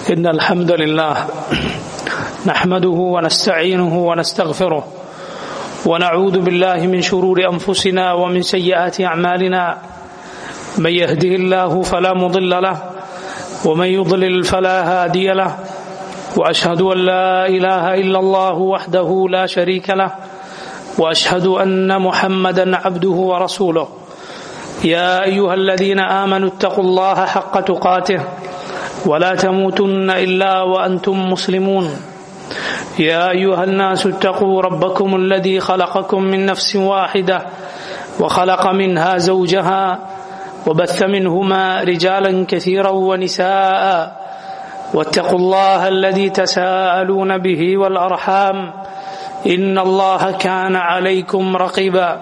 إن الحمد لله نحمده ونستعينه ونستغفره ونعوذ بالله من شرور أنفسنا ومن سيئات أعمالنا من يهده الله فلا مضل له ومن يضلل فلا هادي له وأشهد أن لا إله إلا الله وحده لا شريك له وأشهد أن محمدا عبده ورسوله يا أيها الذين آمنوا اتقوا الله حق تقاته ولا تموتن إلا وأنتم مسلمون يا أيها الناس اتقوا ربكم الذي خلقكم من نفس واحدة وخلق منها زوجها وبث منهما رجالا كثيرا ونساء واتقوا الله الذي تساءلون به والأرحام إن الله كان عليكم رقيبا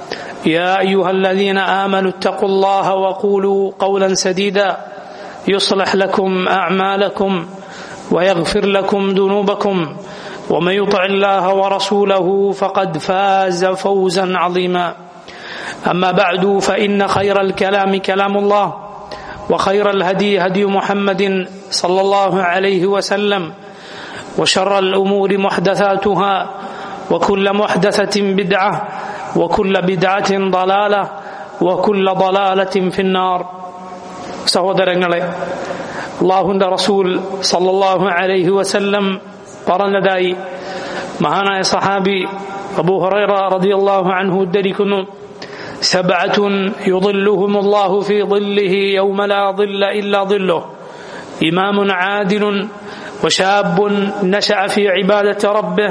يا أيها الذين آمنوا اتقوا الله وقولوا قولا سديدا يصلح لكم أعمالكم ويغفر لكم ذنوبكم ومن يطع الله ورسوله فقد فاز فوزا عظيما أما بعد فإن خير الكلام كلام الله وخير الهدي هدي محمد صلى الله عليه وسلم وشر الأمور محدثاتها وكل محدثة بدعة وكل بدعة ضلالة وكل ضلالة في النار സഹോദരങ്ങളെ അള്ളാഹുന്റെ റസൂൽ സല്ലല്ലാഹു അലൈഹി വസല്ലം പറഞ്ഞതായി മഹാനായ സഹാബി അബൂ ഹുറൈറ റളിയല്ലാഹു അൻഹു ഉദ്ധരിക്കുന്നു سبعة يظلهم الله في ظله يوم لا ظل إلا ظله إمام عادل وشاب نشأ في عبادة ربه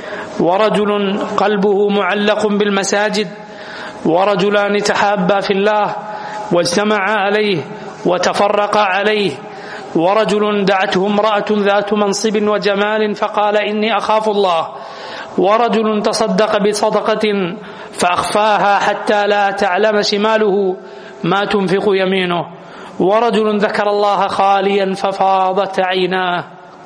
ورجل قلبه معلق بالمساجد ورجلان تحابا في الله واجتمعا عليه وتفرقا عليه ورجل دعته امرأة ذات منصب وجمال فقال إني أخاف الله ورجل تصدق بصدقة فأخفاها حتى لا تعلم شماله ما تنفق يمينه ورجل ذكر الله خاليا ففاضت عيناه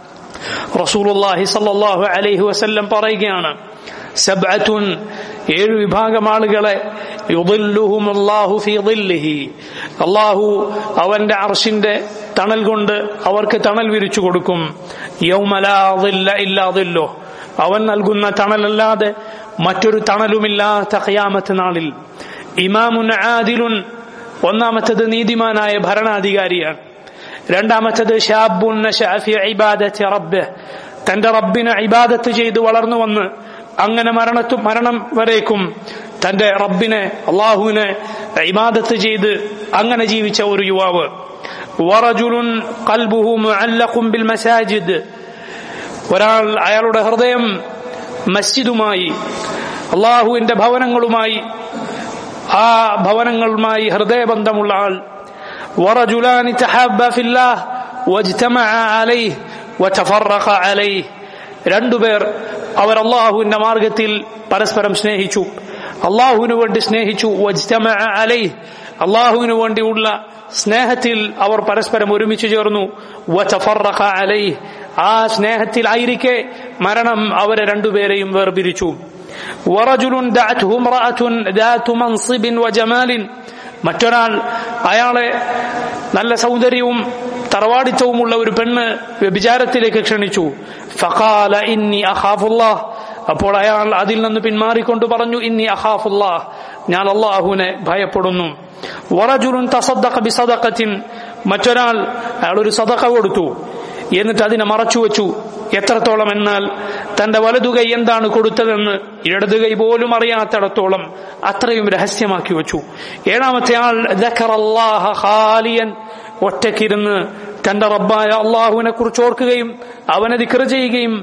റസൂൽ അള്ളാഹി സല്ലാഹു അലൈഹി വസല്ലം പറയുകയാണ് സബ്അത്തുൻ ഏഴ് വിഭാഗം ആളുകളെ അള്ളാഹു അവന്റെ അർഷിന്റെ തണൽ കൊണ്ട് അവർക്ക് തണൽ വിരിച്ചു കൊടുക്കും ഇല്ലാതില്ലോ അവൻ നൽകുന്ന തണലല്ലാതെ മറ്റൊരു തണലുമില്ലാത്ത ഖയാമത്ത് നാളിൽ ഇമാമുൻ ആദിലുൻ ഒന്നാമത്തത് നീതിമാനായ ഭരണാധികാരിയാണ് രണ്ടാമത്തത് തന്റെ റബ്ബിനെ ഇബാദത്ത് ചെയ്ത് വളർന്നു വന്ന് അങ്ങനെ മരണത്തു മരണം വരേക്കും തന്റെ റബ്ബിനെ അള്ളാഹുവിനെ ഇബാദത്ത് ചെയ്ത് അങ്ങനെ ജീവിച്ച ഒരു യുവാവ് വറജുലുൻ ഖൽബുഹു മുഅല്ലഖും ബിൽ മസാജിദ് ഒരാൾ അയാളുടെ ഹൃദയം മസ്ജിദുമായി അള്ളാഹുവിന്റെ ഭവനങ്ങളുമായി ആ ഭവനങ്ങളുമായി ഹൃദയബന്ധമുള്ള ആൾ ورجلان تحابا في الله واجتمعا عليه وتفرقا عليه രണ്ടുപേർ അവർ അള്ളാഹുവിന്റെ മാർഗത്തിൽ പരസ്പരം സ്നേഹിച്ചു അള്ളാഹുവിനു വേണ്ടി സ്നേഹിച്ചു അലൈ അള്ളാഹുവിനു വേണ്ടിയുള്ള സ്നേഹത്തിൽ അവർ പരസ്പരം ഒരുമിച്ച് ചേർന്നു അലൈ ആ സ്നേഹത്തിൽ ആയിരിക്കെ മരണം അവരെ രണ്ടുപേരെയും വേർപിരിച്ചു ورجل دعته امرأة ذات منصب وجمال മറ്റൊരാൾ അയാളെ നല്ല സൗന്ദര്യവും തറവാടിത്തവുമുള്ള ഒരു പെണ്ണ് വ്യഭിചാരത്തിലേക്ക് ക്ഷണിച്ചു ഫഖാല ഇന്നി അഖാഫുല്ലാഹ് അപ്പോൾ അയാൾ അതിൽ നിന്ന് പിന്മാറിക്കൊണ്ട് പറഞ്ഞു ഇന്നി അഖാഫുല്ലാഹ് ഞാൻ അള്ളാഹുവിനെ ഭയപ്പെടുന്നു വറജുലുൻ തസദ്ദഖ ബിസദഖത്തിൻ മറ്റൊരാൾ അയാൾ ഒരു സദഖ കൊടുത്തു എന്നിട്ട് അതിനെ മറച്ചു വെച്ചു എത്രത്തോളം എന്നാൽ തന്റെ വലതുകൈ എന്താണ് കൊടുത്തതെന്ന് ഇടതുകൈ പോലും അറിയാത്തിടത്തോളം അത്രയും രഹസ്യമാക്കി വെച്ചു ഏഴാമത്തെ ആൾ ഖാലിയൻ ഒറ്റക്കിരുന്ന് തന്റെ റബ്ബായ അള്ളാഹുവിനെ കുറിച്ച് ഓർക്കുകയും അവനെ ദിക്ര ചെയ്യുകയും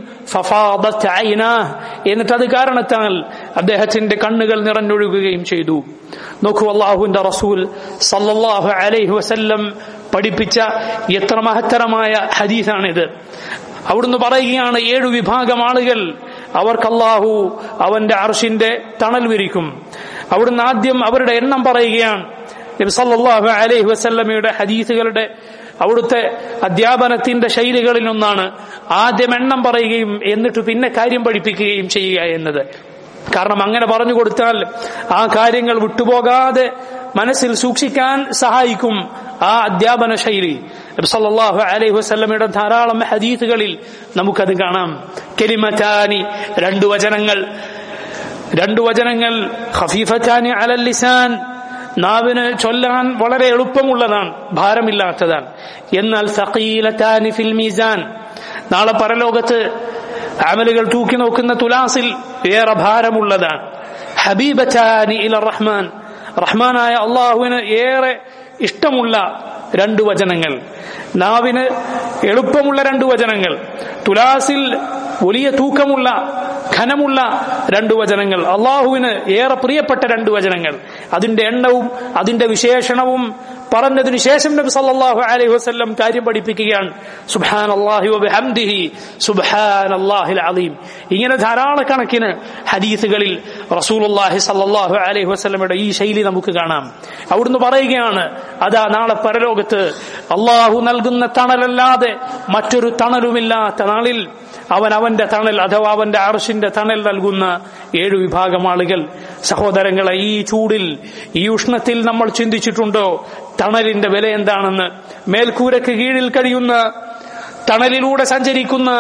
എന്നിട്ട് അത് കാരണത്താൽ അദ്ദേഹത്തിന്റെ കണ്ണുകൾ നിറഞ്ഞൊഴുകുകയും ചെയ്തു നോക്കൂ അള്ളാഹുവിന്റെ റസൂൽ സല്ലല്ലാഹു അലൈഹി വസല്ലം പഠിപ്പിച്ച എത്ര മഹത്തരമായ ഹദീസാണിത് അവിടുന്ന് പറയുകയാണ് ഏഴു വിഭാഗം ആളുകൾ അവർക്ക് അള്ളാഹു അവന്റെ അർഷിന്റെ തണൽ വിരിക്കും അവിടുന്ന് ആദ്യം അവരുടെ എണ്ണം പറയുകയാണ് നബിസല്ലാഹു അലൈഹി വസല്ലമയുടെ ഹദീസുകളുടെ അവിടുത്തെ അധ്യാപനത്തിന്റെ ശൈലികളിൽ ഒന്നാണ് ആദ്യം എണ്ണം പറയുകയും എന്നിട്ട് പിന്നെ കാര്യം പഠിപ്പിക്കുകയും ചെയ്യുക എന്നത് കാരണം അങ്ങനെ പറഞ്ഞു കൊടുത്താൽ ആ കാര്യങ്ങൾ വിട്ടുപോകാതെ മനസ്സിൽ സൂക്ഷിക്കാൻ സഹായിക്കും ആ അധ്യാപന ശൈലി സല്ലല്ലാഹു അലൈഹി വസല്ലമയുടെ ധാരാളം ഹദീസുകളിൽ നമുക്കത് കാണാം കെലിമറ്റാനി രണ്ടു വചനങ്ങൾ രണ്ടു വചനങ്ങൾ ഖഫീഫത്താനി അലൽ ലിസാൻ നാവിന് ചൊല്ലാൻ വളരെ എളുപ്പമുള്ളതാണ് ഭാരമില്ലാത്തതാണ് എന്നാൽ സഖീലത്താനി ഫിൽ മീസാൻ നാളെ പരലോകത്ത് അമലുകൾ തൂക്കി നോക്കുന്ന തുലാസിൽ ഏറെ ഭാരമുള്ളതാണ് ഹബീബത്താനി ഇല റഹ്മാൻ റഹ്മാനായ അള്ളാഹുവിന് ഏറെ ഇഷ്ടമുള്ള രണ്ടു വചനങ്ങൾ നാവിന് എളുപ്പമുള്ള രണ്ടു വചനങ്ങൾ തുലാസിൽ വലിയ തൂക്കമുള്ള ഘനമുള്ള രണ്ടു വചനങ്ങൾ അള്ളാഹുവിന് ഏറെ പ്രിയപ്പെട്ട രണ്ടു വചനങ്ങൾ അതിന്റെ എണ്ണവും അതിന്റെ വിശേഷണവും പറഞ്ഞതിനു ശേഷം നബി സല്ലല്ലാഹു അലൈഹി വസല്ലം കാര്യം പഠിപ്പിക്കുകയാണ് സുബ്ഹാൻ അള്ളാഹി വബിഹംദിഹി സുബ്ഹാൻ അള്ളാഹിൽ അലീം ഇങ്ങനെ ധാരാളക്കണക്കിന് ഹദീസുകളിൽ റസൂലുള്ളാഹി സല്ലല്ലാഹു അലൈഹി വസല്ലമയുടെ ഈ ശൈലി നമുക്ക് കാണാം അവിടുന്ന് പറയുകയാണ് അതാ നാളെ പരലോകത്ത് അള്ളാഹു നൽകുന്ന തണലല്ലാതെ മറ്റൊരു തണലുമില്ലാത്ത നാളിൽ അവൻ അവന്റെ തണൽ അഥവാ അവന്റെ അർഷിന്റെ തണൽ നൽകുന്ന ഏഴു വിഭാഗം ആളുകൾ സഹോദരങ്ങളെ ഈ ചൂടിൽ ഈ ഉഷ്ണത്തിൽ നമ്മൾ ചിന്തിച്ചിട്ടുണ്ടോ തണലിന്റെ വില എന്താണെന്ന് മേൽക്കൂരക്ക് കീഴിൽ കഴിയുന്ന തണലിലൂടെ സഞ്ചരിക്കുന്ന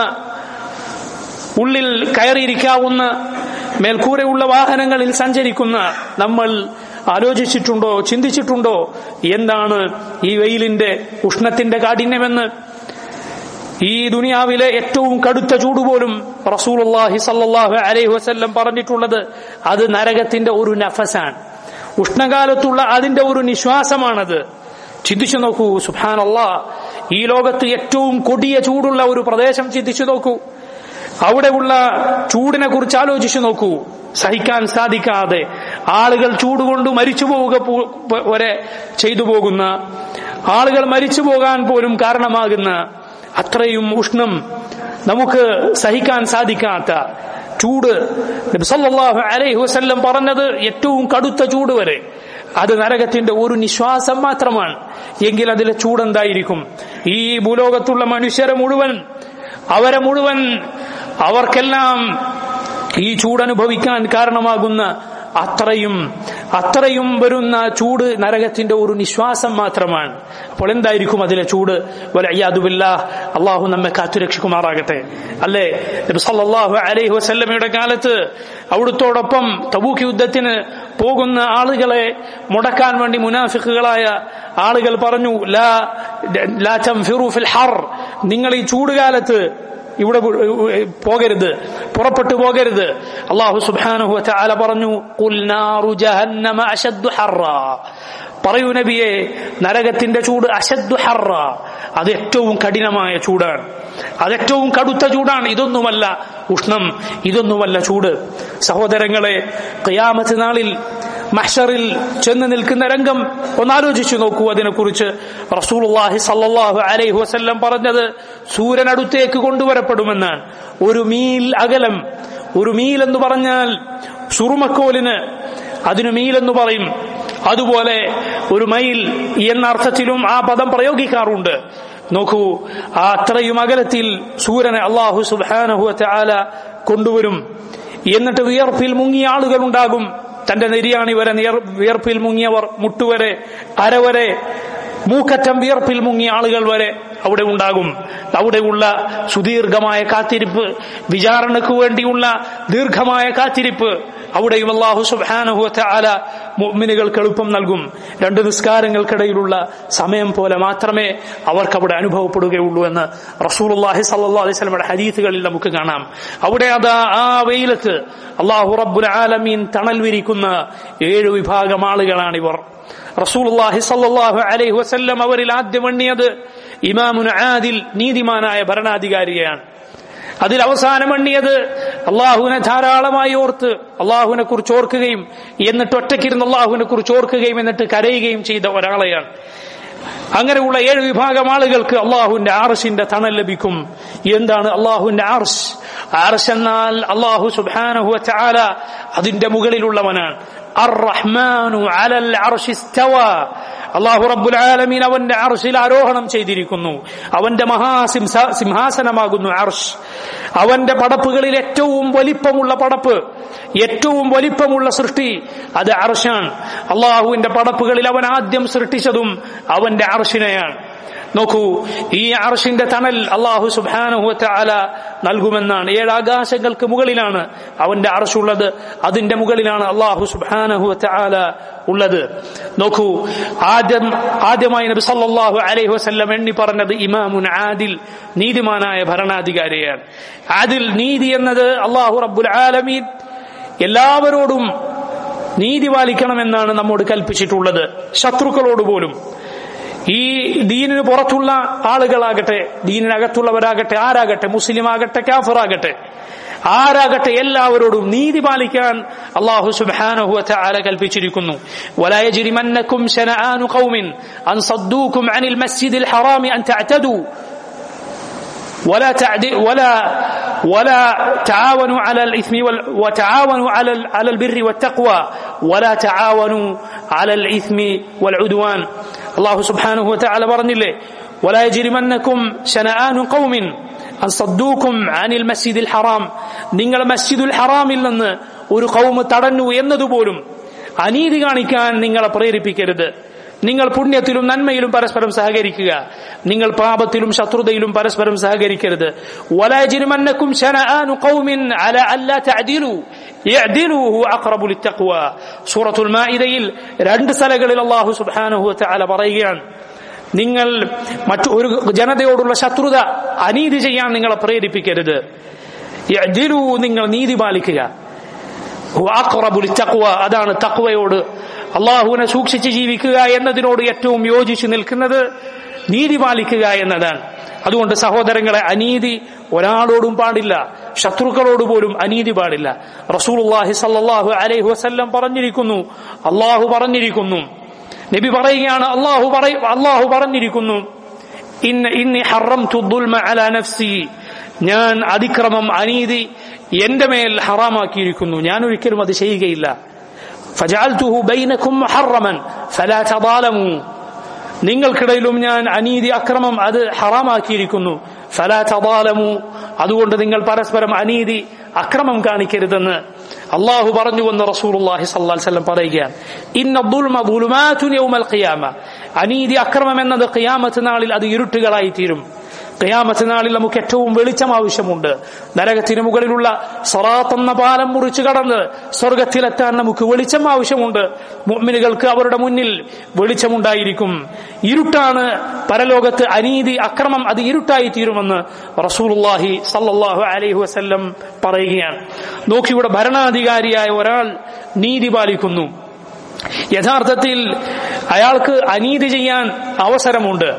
ഉള്ളിൽ കയറിയിരിക്കാവുന്ന മേൽക്കൂരയുള്ള വാഹനങ്ങളിൽ സഞ്ചരിക്കുന്ന നമ്മൾ ആലോചിച്ചിട്ടുണ്ടോ ചിന്തിച്ചിട്ടുണ്ടോ എന്താണ് ഈ വെയിലിന്റെ ഉഷ്ണത്തിന്റെ കാഠിന്യമെന്ന് ഈ ദുനിയാവിലെ ഏറ്റവും കടുത്ത ചൂട് പോലും റസൂലുള്ളാഹി സല്ലല്ലാഹു അലൈഹി വസല്ലം പറഞ്ഞിട്ടുള്ളത് അത് നരകത്തിന്റെ ഒരു നഫസാണ് ഉഷ്ണകാലത്തുള്ള അതിന്റെ ഒരു നിശ്വാസമാണത് ചിന്തിച്ചു നോക്കൂ സുബാനല്ലാ ഈ ലോകത്ത് ഏറ്റവും കൊടിയ ചൂടുള്ള ഒരു പ്രദേശം ചിന്തിച്ചു നോക്കൂ അവിടെയുള്ള ചൂടിനെ കുറിച്ച് ആലോചിച്ചു നോക്കൂ സഹിക്കാൻ സാധിക്കാതെ ആളുകൾ ചൂടുകൊണ്ട് മരിച്ചു പോവുക വരെ ചെയ്തു പോകുന്ന ആളുകൾ മരിച്ചു പോകാൻ പോലും കാരണമാകുന്ന അത്രയും ഉഷ്ണം നമുക്ക് സഹിക്കാൻ സാധിക്കാത്ത ചൂട് സല്ലല്ലാഹു അലൈഹി വസല്ലം പറഞ്ഞത് ഏറ്റവും കടുത്ത ചൂട് വരെ അത് നരകത്തിന്റെ ഒരു നിശ്വാസം മാത്രമാണ് എങ്കിൽ അതിലെ ചൂടെന്തായിരിക്കും ഈ ഭൂലോകത്തുള്ള മനുഷ്യരെ മുഴുവൻ അവരെ മുഴുവൻ അവർക്കെല്ലാം ഈ ചൂടനുഭവിക്കാൻ കാരണമാകുന്ന അത്രയും അത്രയും വരുന്ന ചൂട് നരകത്തിന്റെ ഒരു നിശ്വാസം മാത്രമാണ് അപ്പോൾ എന്തായിരിക്കും അതിലെ ചൂട് വലയ്യാതുബില്ല അള്ളാഹു നമ്മെ കാത്തുരക്ഷിക്കുമാറാകട്ടെ അല്ലേ സല്ലല്ലാഹു അലൈഹി വസല്ലമയുടെ കാലത്ത് അവിടുത്തോടൊപ്പം തബൂക്ക് യുദ്ധത്തിന് പോകുന്ന ആളുകളെ മുടക്കാൻ വേണ്ടി മുനാഫിക്കുകളായ ആളുകൾ പറഞ്ഞു ലാ ലാ തംഫിറു ഫിൽ ഹർ നിങ്ങൾ ഈ ചൂടുകാലത്ത് ഇവിടെ പോകരുത് പുറപ്പെട്ടു പോകരുത് അള്ളാഹു സുബാനുഹു ചാല പറഞ്ഞു പറയൂ നബിയെ നരകത്തിന്റെ ചൂട് അശദ്ദു ഹറ അത് ഏറ്റവും കഠിനമായ ചൂടാണ് അത് ഏറ്റവും കടുത്ത ചൂടാണ് ഇതൊന്നുമല്ല ഉഷ്ണം ഇതൊന്നുമല്ല ചൂട് സഹോദരങ്ങളെ കയാമത്ത് നാളിൽ മഹ്ഷറിൽ ചെന്ന് നിൽക്കുന്ന രംഗം ഒന്നാലോചിച്ചു നോക്കൂ അതിനെക്കുറിച്ച് റസൂലുള്ളാഹി സല്ലല്ലാഹു അലൈഹി വസല്ലം പറഞ്ഞത് സൂര്യൻ അടുത്തേക്ക് കൊണ്ടുവരപ്പെടുമെന്നാണ് ഒരു മീൽ അകലം ഒരു മീൽ എന്ന് പറഞ്ഞാൽ സുറുമക്കോലിന് അതിന് മീൽ എന്ന് പറയും അതുപോലെ ഒരു മൈൽ എന്ന അർത്ഥത്തിലും ആ പദം പ്രയോഗിക്കാറുണ്ട് നോക്കൂ ആ അത്രയും അകലത്തിൽ സൂര്യനെ അള്ളാഹു സുബാനഹു ആല കൊണ്ടുവരും എന്നിട്ട് വിയർപ്പിൽ മുങ്ങിയ ആളുകൾ ഉണ്ടാകും തന്റെ നെരിയാണി വരെ വിയർപ്പിൽ മുങ്ങിയവർ മുട്ടുവരെ അരവരെ മൂക്കറ്റം വിയർപ്പിൽ മുങ്ങിയ ആളുകൾ വരെ അവിടെ ഉണ്ടാകും അവിടെയുള്ള സുദീർഘമായ കാത്തിരിപ്പ് വിചാരണയ്ക്ക് വേണ്ടിയുള്ള ദീർഘമായ കാത്തിരിപ്പ് അവിടെയും അള്ളാഹു സുബാനഹു ആല മുഅ്മിനുകൾക്ക് എളുപ്പം നൽകും രണ്ട് നിസ്കാരങ്ങൾക്കിടയിലുള്ള സമയം പോലെ മാത്രമേ അവർക്ക് അവിടെ അനുഭവപ്പെടുകയുള്ളൂ എന്ന് റസൂലുള്ളാഹി സല്ലല്ലാഹു അലൈഹി വസല്ലമയുടെ ഹദീസുകളിൽ നമുക്ക് കാണാം അവിടെ അതാ ആ വെയിലത്ത് അള്ളാഹു റബ്ബുൽ ആലമീൻ തണൽ വിരിക്കുന്ന ഏഴ് വിഭാഗം ആളുകളാണിവർ റസൂലുള്ളാഹി സല്ലല്ലാഹു അലൈഹി വസല്ലം അവരിൽ ആദ്യം എണ്ണിയത് ഇമാമുൻ ആദിൽ നീതിമാനായ ഭരണാധികാരിയാണ് അതിൽ അവസാനം എണ്ണിയത് അള്ളാഹുവിനെ ധാരാളമായി ഓർത്ത് അള്ളാഹുവിനെ കുറിച്ച് ഓർക്കുകയും എന്നിട്ട് ഒറ്റയ്ക്കിരുന്ന് അള്ളാഹുവിനെ കുറിച്ച് ഓർക്കുകയും എന്നിട്ട് കരയുകയും ചെയ്ത ഒരാളെയാണ് അങ്ങനെയുള്ള ഏഴ് വിഭാഗം ആളുകൾക്ക് അള്ളാഹുവിന്റെ ആർഷിന്റെ തണൽ ലഭിക്കും എന്താണ് അള്ളാഹുവിന്റെ ആർഷ് ആർഷ് എന്നാൽ അള്ളാഹു സുബാനഹു ചാല അതിന്റെ മുകളിലുള്ളവനാണ് الرحمن على العرش استوى അള്ളാഹു റബ്ബുൽ ആലമീൻ അവന്റെ അർഷിൽ ആരോഹണം ചെയ്തിരിക്കുന്നു അവന്റെ മഹാസിംഹ സിംഹാസനമാകുന്നു അർഷ് അവന്റെ പടപ്പുകളിൽ ഏറ്റവും വലിപ്പമുള്ള പടപ്പ് ഏറ്റവും വലിപ്പമുള്ള സൃഷ്ടി അത് അർഷാണ് അള്ളാഹുവിന്റെ പടപ്പുകളിൽ അവൻ ആദ്യം സൃഷ്ടിച്ചതും അവന്റെ അർഷിനെയാണ് നോക്കൂ ഈ അർഷിന്റെ തണൽ അള്ളാഹു സുബാനുഹുവറ്റ ആല നൽകുമെന്നാണ് ഏഴ് ആകാശങ്ങൾക്ക് മുകളിലാണ് അവന്റെ അർഷുള്ളത് അതിന്റെ മുകളിലാണ് അള്ളാഹു സുബാനുഹുവറ്റ ആല ഉള്ളത് നോക്കൂ ആദ്യം ആദ്യമായി നബി സല്ലല്ലാഹു അലൈഹി വസല്ലം എണ്ണി പറഞ്ഞത് ഇമാമുൻ ആദിൽ നീതിമാനായ ഭരണാധികാരിയാണ് ആദിൽ നീതി എന്നത് അള്ളാഹു റബ്ബുൽ ആലമീൻ എല്ലാവരോടും നീതി പാലിക്കണമെന്നാണ് നമ്മോട് കൽപ്പിച്ചിട്ടുള്ളത് ശത്രുക്കളോട് പോലും ഈ ദീനിന് പുറത്തുള്ള ആളുകളാകട്ടെ ദീനിനകത്തുള്ളവരാകട്ടെ ആരാകട്ടെ മുസ്ലിം ആകട്ടെ കാഫറാകട്ടെ ആരാകട്ടെ എല്ലാവരോടും നീതി പാലിക്കാൻ അള്ളാഹു സുബ്ഹാനഹു വതആല കൽപ്പിച്ചിരിക്കുന്നു ولا يجرمنكم شنآن قوم أن صدوكم عن المسجد الحرام أن تعتدوا ولا تعدي ولا ولا تعاونوا على الاثم وال وتعاونوا على على البر والتقوى ولا تعاونوا على الاثم والعدوان الله سبحانه وتعالى പറഞ്ഞില്ലേ ولا يجرمنكم شنآن قوم أن صدوكم عن المسجد الحرام നിങ്ങൾ മസ്ജിദുൽ ഹറാമിൽ നിന്ന് ഒരു കൗമ് തടഞ്ഞു എന്നതുപോലും അനീതി കാണിക്കാൻ നിങ്ങളെ പ്രേരിപ്പിക്കരുത് നിങ്ങൾ പുണ്യത്തിലും നന്മയിലും പരസ്പരം സഹകരിക്കുക നിങ്ങൾ പാപത്തിലും ശത്രുതയിലും പരസ്പരം സഹകരിക്കരുത് വലാജിരുമന്നക്കും സൂറത്തുൽ മാഇദയിൽ രണ്ട് സ്ഥലങ്ങളിൽ അള്ളാഹു സുബ്ഹാനഹു വതആല പറയുകയാണ് നിങ്ങൾ മറ്റു ഒരു ജനതയോടുള്ള ശത്രുത അനീതി ചെയ്യാൻ നിങ്ങളെ പ്രേരിപ്പിക്കരുത് നിങ്ങൾ നീതി പാലിക്കുക അതാണ് തക്വയോട് അള്ളാഹുവിനെ സൂക്ഷിച്ച് ജീവിക്കുക എന്നതിനോട് ഏറ്റവും യോജിച്ചു നിൽക്കുന്നത് നീതി പാലിക്കുക എന്നതാണ് അതുകൊണ്ട് സഹോദരങ്ങളെ അനീതി ഒരാളോടും പാടില്ല ശത്രുക്കളോട് പോലും അനീതി പാടില്ല റസൂലുള്ളാഹി സല്ലല്ലാഹു അലൈഹി വസല്ലം പറഞ്ഞിരിക്കുന്നു അള്ളാഹു പറഞ്ഞിരിക്കുന്നു നബി പറയുകയാണ് അള്ളാഹു പറയ അള്ളാഹു പറഞ്ഞിരിക്കുന്നു ഇന്ന ഇന്നി ഹറംതു ദുൽമ അലാ നഫ്സി ഞാൻ അതിക്രമം അനീതി എന്റെ മേൽ ഹറാമാക്കിയിരിക്കുന്നു ഞാൻ ഒരിക്കലും അത് ചെയ്യുകയില്ല فجعلته بينكم محرما فلا تظالموا നിങ്ങൾക്കിടയിലും ഞാൻ അനീതി അക്രമം അത് ഹറാമാക്കിയിരിക്കുന്നു ഫലാ തദാലമു അതുകൊണ്ട് നിങ്ങൾ പരസ്പരം അനീതി അക്രമം കാണിക്കരുതെന്ന് അള്ളാഹു പറഞ്ഞുവെന്ന് റസൂലുള്ളാഹി സ്വല്ലല്ലാഹി അലൈഹി വസല്ലം പറയുകയാണ് ഇന്ന ദുൽമ ദുലുമാതുൻ യൗമൽ ഖിയാമ അനീതി അക്രമം എന്നത് ഖിയാമത്ത് നാളിൽ അത് ഇരുട്ടുകളായി തീരും ഖിയാമത്ത് നാളിൽ നമുക്ക് ഏറ്റവും വെളിച്ചം ആവശ്യമുണ്ട് നരകത്തിന് മുകളിലുള്ള സറാത്ത് എന്ന പാലം മുറിച്ചു കടന്ന് സ്വർഗത്തിലെത്താൻ നമുക്ക് വെളിച്ചം ആവശ്യമുണ്ട് മുഅ്മിനുകൾക്ക് അവരുടെ മുന്നിൽ വെളിച്ചമുണ്ടായിരിക്കും ഇരുട്ടാണ് പരലോകത്ത് അനീതി അക്രമം അത് ഇരുട്ടായി തീരുമെന്ന് റസൂലുള്ളാഹി സല്ലല്ലാഹു അലൈഹി വസല്ലം പറയുകയാണ് നോക്കിയുടെ ഭരണാധികാരിയായ ഒരാൾ നീതി പാലിക്കുന്നു യഥാർത്ഥത്തിൽ അയാൾക്ക് അനീതി ചെയ്യാൻ അവസരമുണ്ട്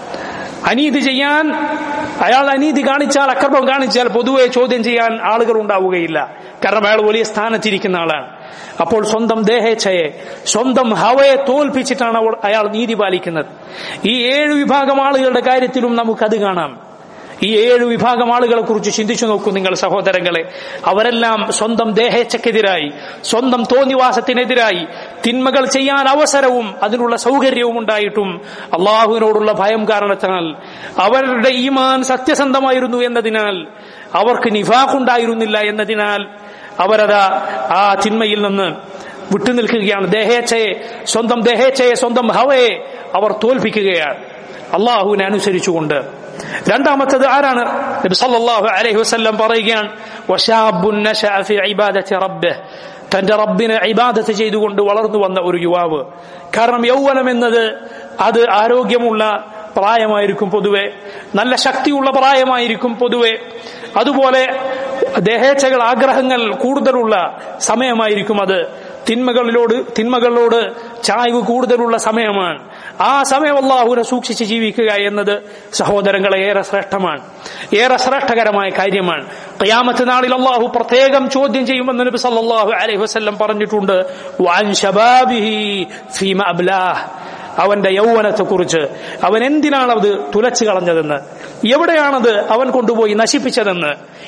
അനീതി ചെയ്യാൻ അയാൾ അനീതി കാണിച്ചാൽ അക്രമം കാണിച്ചാൽ പൊതുവെ ചോദ്യം ചെയ്യാൻ ആളുകൾ ഉണ്ടാവുകയില്ല കാരണം അയാൾ വലിയ സ്ഥാനത്തിരിക്കുന്ന ആളാണ് അപ്പോൾ സ്വന്തം ദേഹേച്ഛയെ സ്വന്തം ഹവയെ തോൽപ്പിച്ചിട്ടാണ് അയാൾ നീതി പാലിക്കുന്നത് ഈ ഏഴ് വിഭാഗം ആളുകളുടെ കാര്യത്തിലും നമുക്കത് കാണാം ഈ ഏഴ് വിഭാഗം ആളുകളെ കുറിച്ച് ചിന്തിച്ചു നോക്കൂ നിങ്ങൾ സഹോദരങ്ങളെ അവരെല്ലാം സ്വന്തം ദേഹേച്ഛക്കെതിരായി സ്വന്തം തോന്നിവാസത്തിനെതിരായി തിന്മകൾ ചെയ്യാൻ അവസരവും അതിനുള്ള സൗകര്യവും ഉണ്ടായിട്ടും അള്ളാഹുവിനോടുള്ള ഭയം കാരണത്താൽ അവരുടെ ഈമാൻ സത്യസന്ധമായിരുന്നു എന്നതിനാൽ അവർക്ക് നിഫാഖുണ്ടായിരുന്നില്ല എന്നതിനാൽ അവരതാ ആ തിന്മയിൽ നിന്ന് വിട്ടുനിൽക്കുകയാണ് ദേഹേച്ഛയെ സ്വന്തം ദേഹേച്ഛയെ സ്വന്തം ഹവയെ അവർ തോൽപ്പിക്കുകയാണ് അള്ളാഹുവിനെ അനുസരിച്ചുകൊണ്ട് രണ്ടാമത്തത് ആരാണ് നബി സല്ലല്ലാഹു അലൈഹി വസല്ലം പറയുകയാണ് വശാബുൻ നശഅ ഫി ഇബാദത്തി റബ്ബിഹ് തന്റെ റബ്ബിനെ ഇബാദത്ത് ചെയ്തുകൊണ്ട് വളർന്നു വന്ന ഒരു യുവാവ് കാരണം യൗവനം എന്നത് അത് ആരോഗ്യമുള്ള പ്രായമായിരിക്കും പൊതുവെ നല്ല ശക്തിയുള്ള പ്രായമായിരിക്കും പൊതുവെ അതുപോലെ ദേഹേച്ഛകൾ ആഗ്രഹങ്ങൾ കൂടുതലുള്ള സമയമായിരിക്കും അത് തിന്മകളിലോട് തിന്മകളിലോട് ചായ്വ് കൂടുതലുള്ള സമയമാണ് ആ സമയം അള്ളാഹുവിനെ സൂക്ഷിച്ച് ജീവിക്കുക എന്നത് സഹോദരങ്ങളെ ഏറെ ശ്രേഷ്ഠമാണ് ഏറെ ശ്രേഷ്ഠകരമായ കാര്യമാണ് ഖിയാമത്ത് നാളിൽ അള്ളാഹു പ്രത്യേകം ചോദ്യം ചെയ്യുമെന്ന് നബി സല്ലല്ലാഹു അലൈഹി വസല്ലം പറഞ്ഞിട്ടുണ്ട് വഅൻ ശബാബിഹി ഫീമ അബ്ലാഹ് അവന്റെ യൗവനത്തെക്കുറിച്ച് അവൻ എന്തിനാണ് അത് തുലച്ചു കളഞ്ഞതെന്ന് എവിടെയാണത് അവൻ കൊണ്ടുപോയി നശിപ്പിച്ചതെന്ന്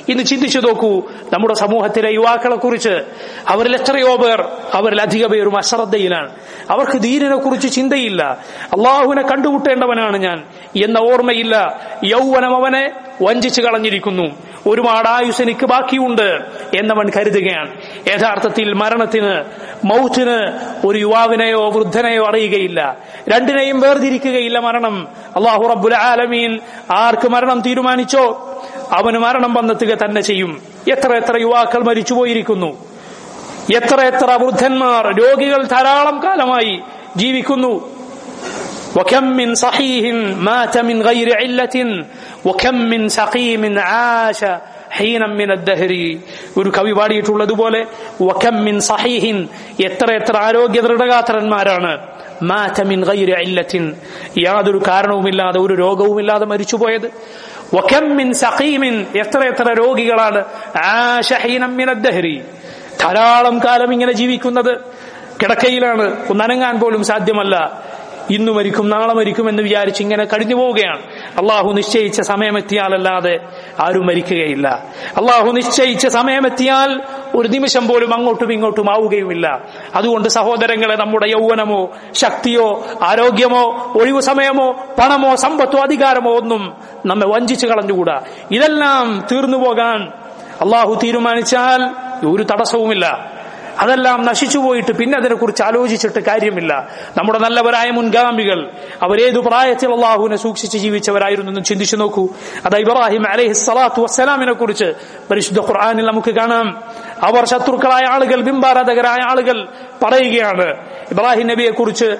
ഇന്ന് ചിന്തിച്ചു നോക്കൂ നമ്മുടെ സമൂഹത്തിലെ യുവാക്കളെ കുറിച്ച് അവരിൽ എത്രയോ പേർ അവരിൽ അധിക പേരും അശ്രദ്ധയിലാണ് അവർക്ക് ദീനിനെ കുറിച്ച് ചിന്തയില്ല അള്ളാഹുവിനെ കണ്ടുമുട്ടേണ്ടവനാണ് ഞാൻ എന്ന ഓർമ്മയില്ല യൗവനം അവനെ വഞ്ചിച്ചു കളഞ്ഞിരിക്കുന്നു ഒരുപാട് ആയുസ് എനിക്ക് ബാക്കിയുണ്ട് എന്നവൻ കരുതുകയാണ് യഥാർത്ഥത്തിൽ മരണത്തിന് മൗത്തിന് ഒരു യുവാവിനെയോ വൃദ്ധനെയോ അറിയുകയില്ല രണ്ടിനെയും വേർതിരിക്കുകയില്ല മരണം അള്ളാഹു റബ്ബുൽ ആലമീൻ ആർക്ക് മരണം തീരുമാനിച്ചോ അവന് മരണം വന്നെത്തുക തന്നെ ചെയ്യും എത്ര എത്ര യുവാക്കൾ മരിച്ചുപോയിരിക്കുന്നു എത്ര എത്ര വൃദ്ധന്മാർ രോഗികൾ ധാരാളം കാലമായി ജീവിക്കുന്നു وكم من صحيح مات من غير علة وكم من سقيم عاش ഹീനം മിന ദഹരി ഒരു കവി പാടിയിട്ടുള്ളതുപോലെ വകം മിൻ സഹീഹിൻ എത്ര എത്ര ആരോഗ്യ ദൃഢഗാത്രന്മാരാണ് മാറ്റമിൻ ഗൈര ഇല്ലത്തിൻ യാതൊരു കാരണവുമില്ലാതെ ഒരു രോഗവുമില്ലാതെ മരിച്ചുപോയത് വകം മിൻ സഖീമിൻ എത്ര എത്ര രോഗികളാണ് ആശ ഹീനം മിന ദഹരി ധാരാളം കാലം ഇങ്ങനെ ജീവിക്കുന്നത് കിടക്കയിലാണ് ഒന്നനങ്ങാൻ പോലും സാധ്യമല്ല ഇന്നു മരിക്കും നാളെ മരിക്കും എന്ന് വിചാരിച്ച് ഇങ്ങനെ കഴിഞ്ഞു പോവുകയാണ് അള്ളാഹു നിശ്ചയിച്ച സമയമെത്തിയാലല്ലാതെ ആരും മരിക്കുകയില്ല അള്ളാഹു നിശ്ചയിച്ച സമയമെത്തിയാൽ ഒരു നിമിഷം പോലും അങ്ങോട്ടും ഇങ്ങോട്ടും ആവുകയുമില്ല അതുകൊണ്ട് സഹോദരങ്ങളെ നമ്മുടെ യൗവനമോ ശക്തിയോ ആരോഗ്യമോ ഒഴിവു സമയമോ പണമോ സമ്പത്തോ അധികാരമോ ഒന്നും നമ്മെ വഞ്ചിച്ചു കളഞ്ഞുകൂടാ ഇതെല്ലാം തീർന്നു പോകാൻ അള്ളാഹു തീരുമാനിച്ചാൽ ഒരു തടസ്സവുമില്ല അതെല്ലാം നശിച്ചു പോയിട്ട് പിന്നെ അതിനെക്കുറിച്ച് ആലോചിച്ചിട്ട് കാര്യമില്ല നമ്മുടെ നല്ലവരായ മുൻഗാമികൾ അവരേതു പ്രായത്തിൽ അള്ളാഹുവിനെ സൂക്ഷിച്ച് ജീവിച്ചവരായിരുന്നു എന്ന് ചിന്തിച്ചു നോക്കൂ അത് ഇബ്രാഹിം അലൈഹി സ്വലാത്തു വസ്സലാമിനെ കുറിച്ച് പരിശുദ്ധ ഖുർആാനിൽ നമുക്ക് കാണാം അവർ ശത്രുക്കളായ ആളുകൾ ബിംബാരാധകരായ ആളുകൾ പറയുകയാണ് ഇബ്രാഹിം നബിയെ കുറിച്ച്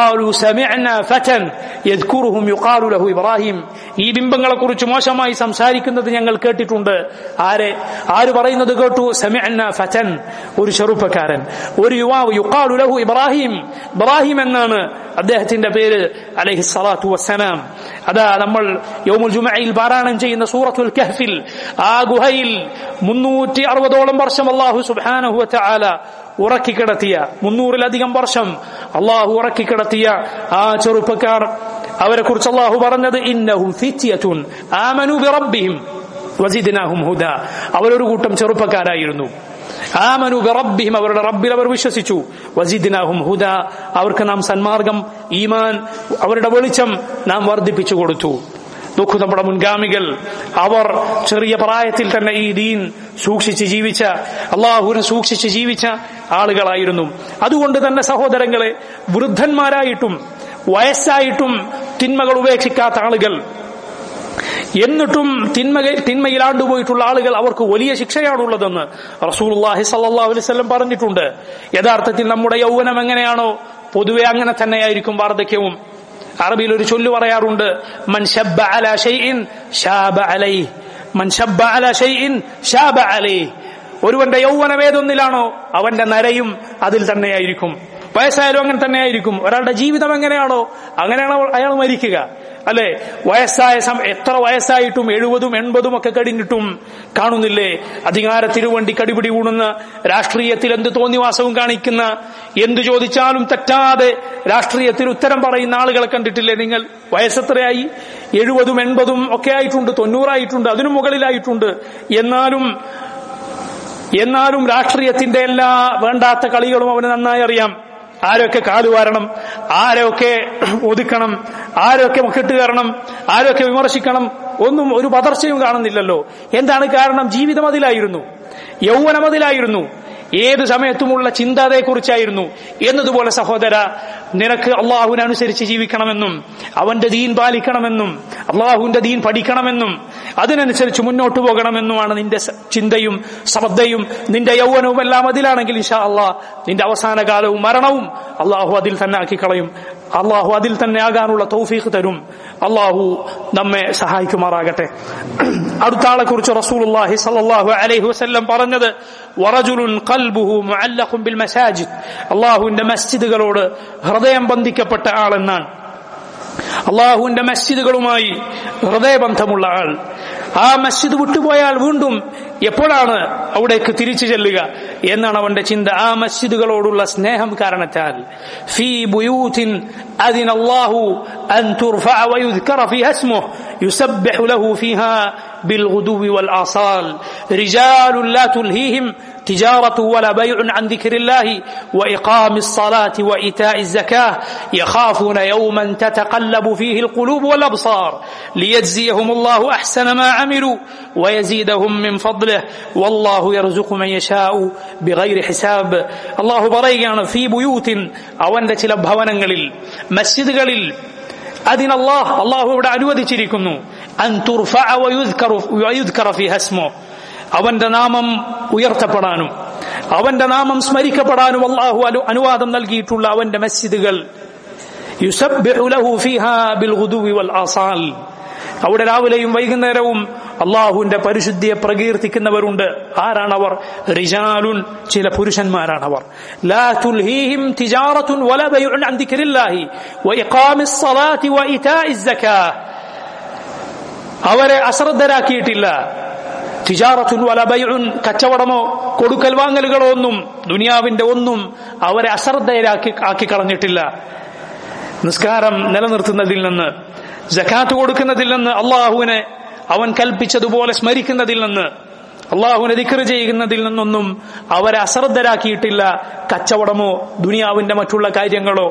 ഇബ്രാഹിം ഈ ബിംബങ്ങളെ കുറിച്ച് മോശമായി സംസാരിക്കുന്നത് ഞങ്ങൾ കേട്ടിട്ടുണ്ട് ആരെ ആര് പറയുന്നത് കേട്ടു സമഅന്ന ഫതൻ ഒരു ചെറുപ്പക്കാരൻ ഒരു യുവാവ് യുക്കാലു ലഹു ഇബ്രാഹിം ഇബ്രാഹിം എന്നാണ് അദ്ദേഹത്തിന്റെ പേര് അലൈഹി സ്വലാത്തു വസ്സലാം അതാ നമ്മൾ യോമുൽ ജുമയിൽ പാരായണം ചെയ്യുന്ന സൂറത്തുൽ കഹ്ഫിൽ ആ ഗുഹയിൽ മുന്നൂറ്റി അറുപതോളം വർഷം അള്ളാഹു സുബാനഹു ആല ഉറക്കിക്കിടത്തിയ മുന്നൂറിലധികം വർഷം അള്ളാഹു ഉറക്കിക്കിടത്തിയ ആ ചെറുപ്പക്കാർ അവരെ കുറിച്ച് അള്ളാഹു പറഞ്ഞത് ഇന്നഹും ഫിത്യത്തുൻ ആമനു ബിറബ്ബിഹിം വസിദ്നാഹും ഹുദ അവരൊരു കൂട്ടം ചെറുപ്പക്കാരായിരുന്നു ആമനു ബിറബ്ബിഹിം അവരുടെ റബ്ബിൽ അവർ വിശ്വസിച്ചു വസിദ്നാഹും ഹുദ അവർക്ക് നാം സന്മാർഗം ഈമാൻ അവരുടെ വെളിച്ചം നാം വർദ്ധിപ്പിച്ചു കൊടുത്തു നോക്കൂ നമ്മുടെ മുൻഗാമികൾ അവർ ചെറിയ പ്രായത്തിൽ തന്നെ ഈ ദീൻ സൂക്ഷിച്ച് ജീവിച്ച അള്ളാഹുവിനെ സൂക്ഷിച്ച് ജീവിച്ച ആളുകളായിരുന്നു അതുകൊണ്ട് തന്നെ സഹോദരങ്ങളെ വൃദ്ധന്മാരായിട്ടും വയസ്സായിട്ടും തിന്മകൾ ഉപേക്ഷിക്കാത്ത ആളുകൾ എന്നിട്ടും തിന്മ തിന്മയിൽ ആണ്ടുപോയിട്ടുള്ള ആളുകൾ അവർക്ക് വലിയ ശിക്ഷയാണുള്ളതെന്ന് റസൂൽഹി സല്ലാ അലൈവല്ലം പറഞ്ഞിട്ടുണ്ട് യഥാർത്ഥത്തിൽ നമ്മുടെ യൗവനം എങ്ങനെയാണോ പൊതുവെ അങ്ങനെ തന്നെയായിരിക്കും വാർദ്ധക്യവും അറബിയിൽ ഒരു ചൊല്ലു പറയാറുണ്ട് മൻ ശബ്ബ അല ഷൈഇൻ ഷാബ അലൈഹി മൻ ശബ്ബ അല ഷൈഇൻ ഷാബ അലൈഹി ഒരുവന്റെ യൗവനം ഏതൊന്നിലാണോ അവന്റെ നരയും അതിൽ തന്നെയായിരിക്കും വയസ്സായാലും അങ്ങനെ തന്നെയായിരിക്കും ഒരാളുടെ ജീവിതം എങ്ങനെയാണോ അങ്ങനെയാണോ അയാൾ മരിക്കുക അല്ലെ വയസ്സായ എത്ര വയസ്സായിട്ടും എഴുപതും എൺപതും ഒക്കെ കഴിഞ്ഞിട്ടും കാണുന്നില്ലേ അധികാരത്തിനു വേണ്ടി കടിപിടി കൂടുന്ന രാഷ്ട്രീയത്തിൽ എന്ത് തോന്നിവാസവും കാണിക്കുന്ന എന്തു ചോദിച്ചാലും തെറ്റാതെ രാഷ്ട്രീയത്തിൽ ഉത്തരം പറയുന്ന ആളുകളെ കണ്ടിട്ടില്ലേ നിങ്ങൾ വയസ്സെത്രയായി എഴുപതും എൺപതും ഒക്കെ ആയിട്ടുണ്ട് തൊണ്ണൂറായിട്ടുണ്ട് അതിനു മുകളിലായിട്ടുണ്ട് എന്നാലും എന്നാലും രാഷ്ട്രീയത്തിന്റെ എല്ലാ വേണ്ടാത്ത കളികളും അവന് നന്നായി അറിയാം ആരൊക്കെ കാലുവാരണം ആരൊക്കെ ഒതുക്കണം ആരൊക്കെ മുക്കിട്ട് കയറണം ആരൊക്കെ വിമർശിക്കണം ഒന്നും ഒരു പതർച്ചയും കാണുന്നില്ലല്ലോ എന്താണ് കാരണം ജീവിതം അതിലായിരുന്നു യൗവനം അതിലായിരുന്നു ഏത് സമയത്തുമുള്ള ചിന്തതയെക്കുറിച്ചായിരുന്നു എന്നതുപോലെ സഹോദര നിനക്ക് അള്ളാഹുവിനനുസരിച്ച് ജീവിക്കണമെന്നും അവന്റെ ദീൻ പാലിക്കണമെന്നും അള്ളാഹുവിന്റെ ദീൻ പഠിക്കണമെന്നും അതിനനുസരിച്ച് മുന്നോട്ട് പോകണമെന്നുമാണ് നിന്റെ ചിന്തയും ശ്രദ്ധയും നിന്റെ യൗവനവും എല്ലാം അതിലാണെങ്കിൽ ഇഷാ അള്ളാഹ് നിന്റെ അവസാന കാലവും മരണവും അള്ളാഹു അതിൽ തന്നെ ആക്കി കളയും അള്ളാഹു അതിൽ തന്നെ ആകാനുള്ള തൗഫീഖ് തരും അള്ളാഹു നമ്മെ സഹായിക്കുമാറാകട്ടെ അടുത്ത ആളെ കുറിച്ച് റസൂലുള്ളാഹി സല്ലല്ലാഹു അലൈഹി വസല്ലം പറഞ്ഞത് വറജുലുൻ ഖൽബുഹു മുഅല്ലഖുൻ ബിൽ മസാജിദ് അള്ളാഹുവിന്റെ മസ്ജിദുകളോട് ഹൃദയം ബന്ധിക്കപ്പെട്ട ആളെന്നാണ് അള്ളാഹുവിന്റെ മസ്ജിദുകളുമായി ഹൃദയബന്ധമുള്ള ആൾ ആ മസ്ജിദ് വിട്ടുപോയാൽ വീണ്ടും എപ്പോഴാണ് അവിടേക്ക് തിരിച്ചു ചെല്ലുക എന്നാണ് അവന്റെ ചിന്ത ആ മസ്ജിദുകളോടുള്ള സ്നേഹം കാരണത്താൽ ഫീ ബുയൂത്തിൻ أذن الله أن ترفع ويذكر فيها اسمه يسبح له فيها بالغدو والآصال رجال لا تلهيهم تجارة ولا بيع عن ذكر الله وإقام الصلاة وإيتاء الزكاة يخافون يوما تتقلب فيه القلوب والأبصار ليجزيهم الله أحسن ما عملوا ويزيدهم من فضله والله يرزق من يشاء بغير حساب الله بريان في بيوت أو أن ഭവനങ്ങളിൽ മസ്ജിദുകളിൽ അതിന് അള്ളാഹ് അള്ളാഹു ഇവിടെ അനുവദിച്ചിരിക്കുന്നു അൻ തുർഫഅ വയുദ്കറു വയുദ്കറ ഫീഹ ഇസ്മു അവന്റെ നാമം ഉയർത്തപ്പെടാനും അവന്റെ നാമം സ്മരിക്കപ്പെടാനും അള്ളാഹു അനു- അനുവാദം നൽകിയിട്ടുള്ള അവന്റെ മസ്ജിദുകൾ യുസബ്ബിഹു ലഹു ഫീഹാ ബിൽ ഗുദുവി വൽ ആസാൽ അവിടെ രാവിലെയും വൈകുന്നേരവും അള്ളാഹുവിന്റെ പരിശുദ്ധിയെ പ്രകീർത്തിക്കുന്നവരുണ്ട് ആരാണവർ റിജാലുൻ ചില പുരുഷന്മാരാണവർ ലാ തുൽഹീഹിം തിജാറത്തുൻ വല ബൈഉൻ അൻ ദിക്രില്ലാഹി വഇഖാമിസ് സ്വലാത്തി വഇതാഇസ് സകാത്ത് അവരെ അശ്രദ്ധരാക്കിയിട്ടില്ല തിജാറത്തുൻ വല ബൈഉൻ കച്ചവടമോ കൊടുക്കൽ വാങ്ങലുകളോ ഒന്നും ദുനിയാവിന്റെ ഒന്നും അവരെ അശ്രദ്ധരാക്കി ആക്കി കളഞ്ഞിട്ടില്ല നിസ്കാരം നിലനിർത്തുന്നതിൽ നിന്ന് ജക്കാത്ത് കൊടുക്കുന്നതിൽ നിന്ന് അള്ളാഹുവിനെ അവൻ കൽപ്പിച്ചതുപോലെ സ്മരിക്കുന്നതിൽ നിന്ന് അള്ളാഹുവിനെ ദിക്ർ ചെയ്യുന്നതിൽ നിന്നൊന്നും അവരെ അശ്രദ്ധരാക്കിയിട്ടില്ല കച്ചവടമോ ദുനിയാവിന്റെ മറ്റുള്ള കാര്യങ്ങളോ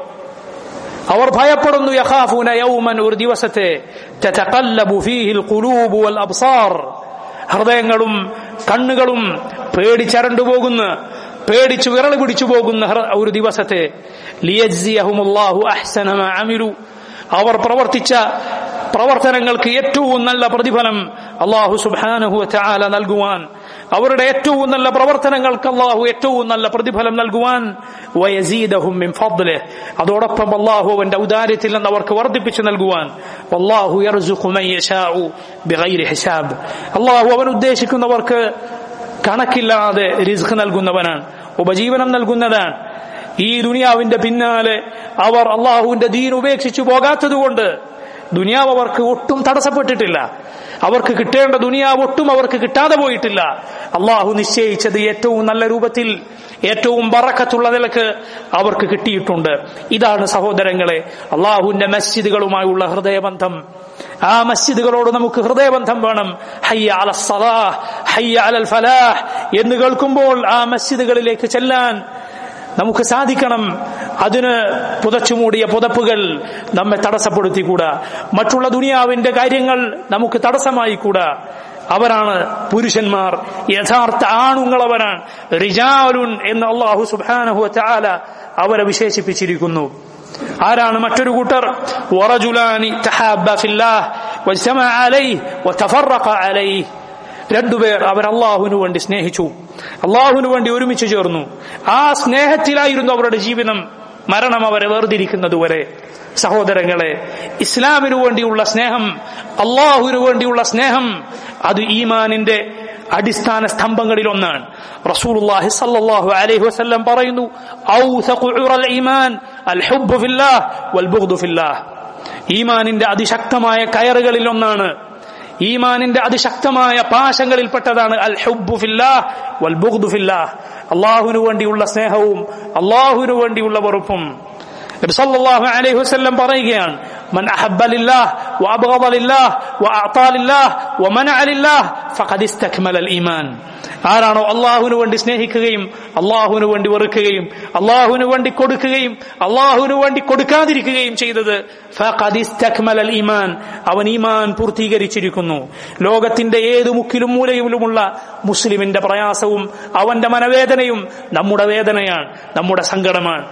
അവർ ഭയപ്പെടുന്നു യഖാഫൂന യൗമൻ ഒരു ദിവസത്തെ തതഖല്ലബു ഫീഹിൽ ഖുലൂബു വൽ അബ്സാർ ഹൃദയങ്ങളും കണ്ണുകളും പേടിച്ചരണ്ടു പോകുന്ന പേടിച്ചു വിരളി പിടിച്ചു പോകുന്ന ഹൃ- ഒരു ദിവസത്തെ ലിയജ്സിയഹുമുല്ലാഹു അഹ്സന മാ അമിലു അവർ പ്രവർത്തിച്ച പ്രവർത്തനങ്ങൾക്ക് ഏറ്റവും നല്ല പ്രതിഫലം അള്ളാഹു സുബ്ഹാനഹു വതആല നൽകുവാൻ അവരുടെ ഏറ്റവും നല്ല പ്രവർത്തനങ്ങൾക്ക് അള്ളാഹു ഏറ്റവും നല്ല പ്രതിഫലം നൽകുവാൻ വയസീദഹും മിൻ ഫദ്ലിഹ് അതോടൊപ്പം അള്ളാഹു അവന്റെ ഔദാര്യത്തിൽ നിന്ന് അവർക്ക് വർദ്ധിപ്പിച്ചു നൽകുവാൻ അള്ളാഹു യർസുഖു മൻ യശാഉ ബിഗൈരി ഹിസാബ് അള്ളാഹു അവൻ ഉദ്ദേശിക്കുന്നവർക്ക് കണക്കില്ലാതെ റിസ്ക് നൽകുന്നവനാണ് ഉപജീവനം നൽകുന്നതാണ് ഈ ദുനിയാവിന്റെ പിന്നാലെ അവർ അള്ളാഹുവിന്റെ ദീൻ ഉപേക്ഷിച്ചു പോകാത്തതുകൊണ്ട് ദുനിയാവ് അവർക്ക് ഒട്ടും തടസ്സപ്പെട്ടിട്ടില്ല അവർക്ക് കിട്ടേണ്ട ദുനിയാവ് ഒട്ടും അവർക്ക് കിട്ടാതെ പോയിട്ടില്ല അള്ളാഹു നിശ്ചയിച്ചത് ഏറ്റവും നല്ല രൂപത്തിൽ ഏറ്റവും ബറക്കത്തുള്ള നിലക്ക് അവർക്ക് കിട്ടിയിട്ടുണ്ട് ഇതാണ് സഹോദരങ്ങളെ അള്ളാഹുവിന്റെ മസ്ജിദുകളുമായുള്ള ഹൃദയബന്ധം ആ മസ്ജിദുകളോട് നമുക്ക് ഹൃദയബന്ധം വേണം ഹയ്യ അല സലാഹ് ഹയ്യ അലൽ ഫലാഹ് എന്ന് കേൾക്കുമ്പോൾ ആ മസ്ജിദുകളിലേക്ക് ചെല്ലാൻ നമുക്ക് സാധിക്കണം അതിന് പുതച്ചുമൂടിയ പുതപ്പുകൾ നമ്മെ തടസ്സപ്പെടുത്തിക്കൂടാ മറ്റുള്ള ദുനിയാവിന്റെ കാര്യങ്ങൾ നമുക്ക് തടസ്സമായി കൂടാ അവരാണ് പുരുഷന്മാർ യഥാർത്ഥ ആണുങ്ങളവരാണ് റിജാലുൻ എന്ന് അള്ളാഹു സുബാനഹു ചാല അവരെ വിശേഷിപ്പിച്ചിരിക്കുന്നു ആരാണ് മറ്റൊരു കൂട്ടർ വറജുലാനി തഹാബ്ബ ഫില്ലാഹ് വജ്തമഅ അലൈഹി വതഫറഖ അലൈഹി രണ്ടുപേർ അവർ അള്ളാഹുവിനു വേണ്ടി സ്നേഹിച്ചു അള്ളാഹുവിനു വേണ്ടി ഒരുമിച്ച് ചേർന്നു ആ സ്നേഹത്തിലായിരുന്നു അവരുടെ ജീവിതം മരണം അവരെ വേർതിരിക്കുന്നതുവരെ സഹോദരങ്ങളെ ഇസ്ലാമിനു വേണ്ടിയുള്ള സ്നേഹം അള്ളാഹുവിനു വേണ്ടിയുള്ള സ്നേഹം അത് ഈമാനിന്റെ അടിസ്ഥാന സ്തംഭങ്ങളിൽ ഒന്നാണ് റസൂലുള്ളാഹി സല്ലല്ലാഹു അലൈഹി വസല്ലം പറയുന്നു ഔസഖു ഉറൽ ഈമാൻ അൽ ഹുബ്ബു ഫില്ലാഹ് വൽ ബുഗ്ദു ഫില്ലാഹ് ഈമാനിന്റെ അതിശക്തമായ കയറുകളിൽ ഒന്നാണ് ഈമാനിന്റെ അതിശക്തമായ പാശങ്ങളിൽപ്പെട്ടതാണ് അൽ ഹുബ്ബു ഫില്ലാഹ് വൽ ബുഗ്ദു ഫില്ലാഹ് അള്ളാഹുവിനു വേണ്ടിയുള്ള സ്നേഹവും അള്ളാഹുവിനു വേണ്ടിയുള്ള വെറുപ്പും നബി സല്ലല്ലാഹു അലൈഹി വസല്ലം പറയുകയാണ് മൻ അഹബ്ബ ലില്ലാഹ് വഅബ്ഗദ ലില്ലാഹ് വഅഅതാ ലില്ലാഹ് വമനഅ ലില്ലാഹ് ഫഖദ് ഇസ്തക്മല അൽ ഈമാൻ ആരാണോ അള്ളാഹുവിനു വേണ്ടി സ്നേഹിക്കുകയും അള്ളാഹുവിനു വേണ്ടി വെറുക്കുകയും അള്ളാഹുവിനു വേണ്ടി കൊടുക്കുകയും അള്ളാഹുവിനു വേണ്ടി കൊടുക്കാതിരിക്കുകയും ചെയ്തത് ഫഖദ് ഇസ്തക്മല അൽ ഈമാൻ അവൻ ഈമാൻ പൂർത്തീകരിച്ചിരിക്കുന്നു ലോകത്തിന്റെ ഏത് മുക്കിലും മൂലയിലുമുള്ള മുസ്ലിമിന്റെ പ്രയാസവും അവന്റെ മനവേദനയും നമ്മുടെ വേദനയാണ് നമ്മുടെ സങ്കടമാണ്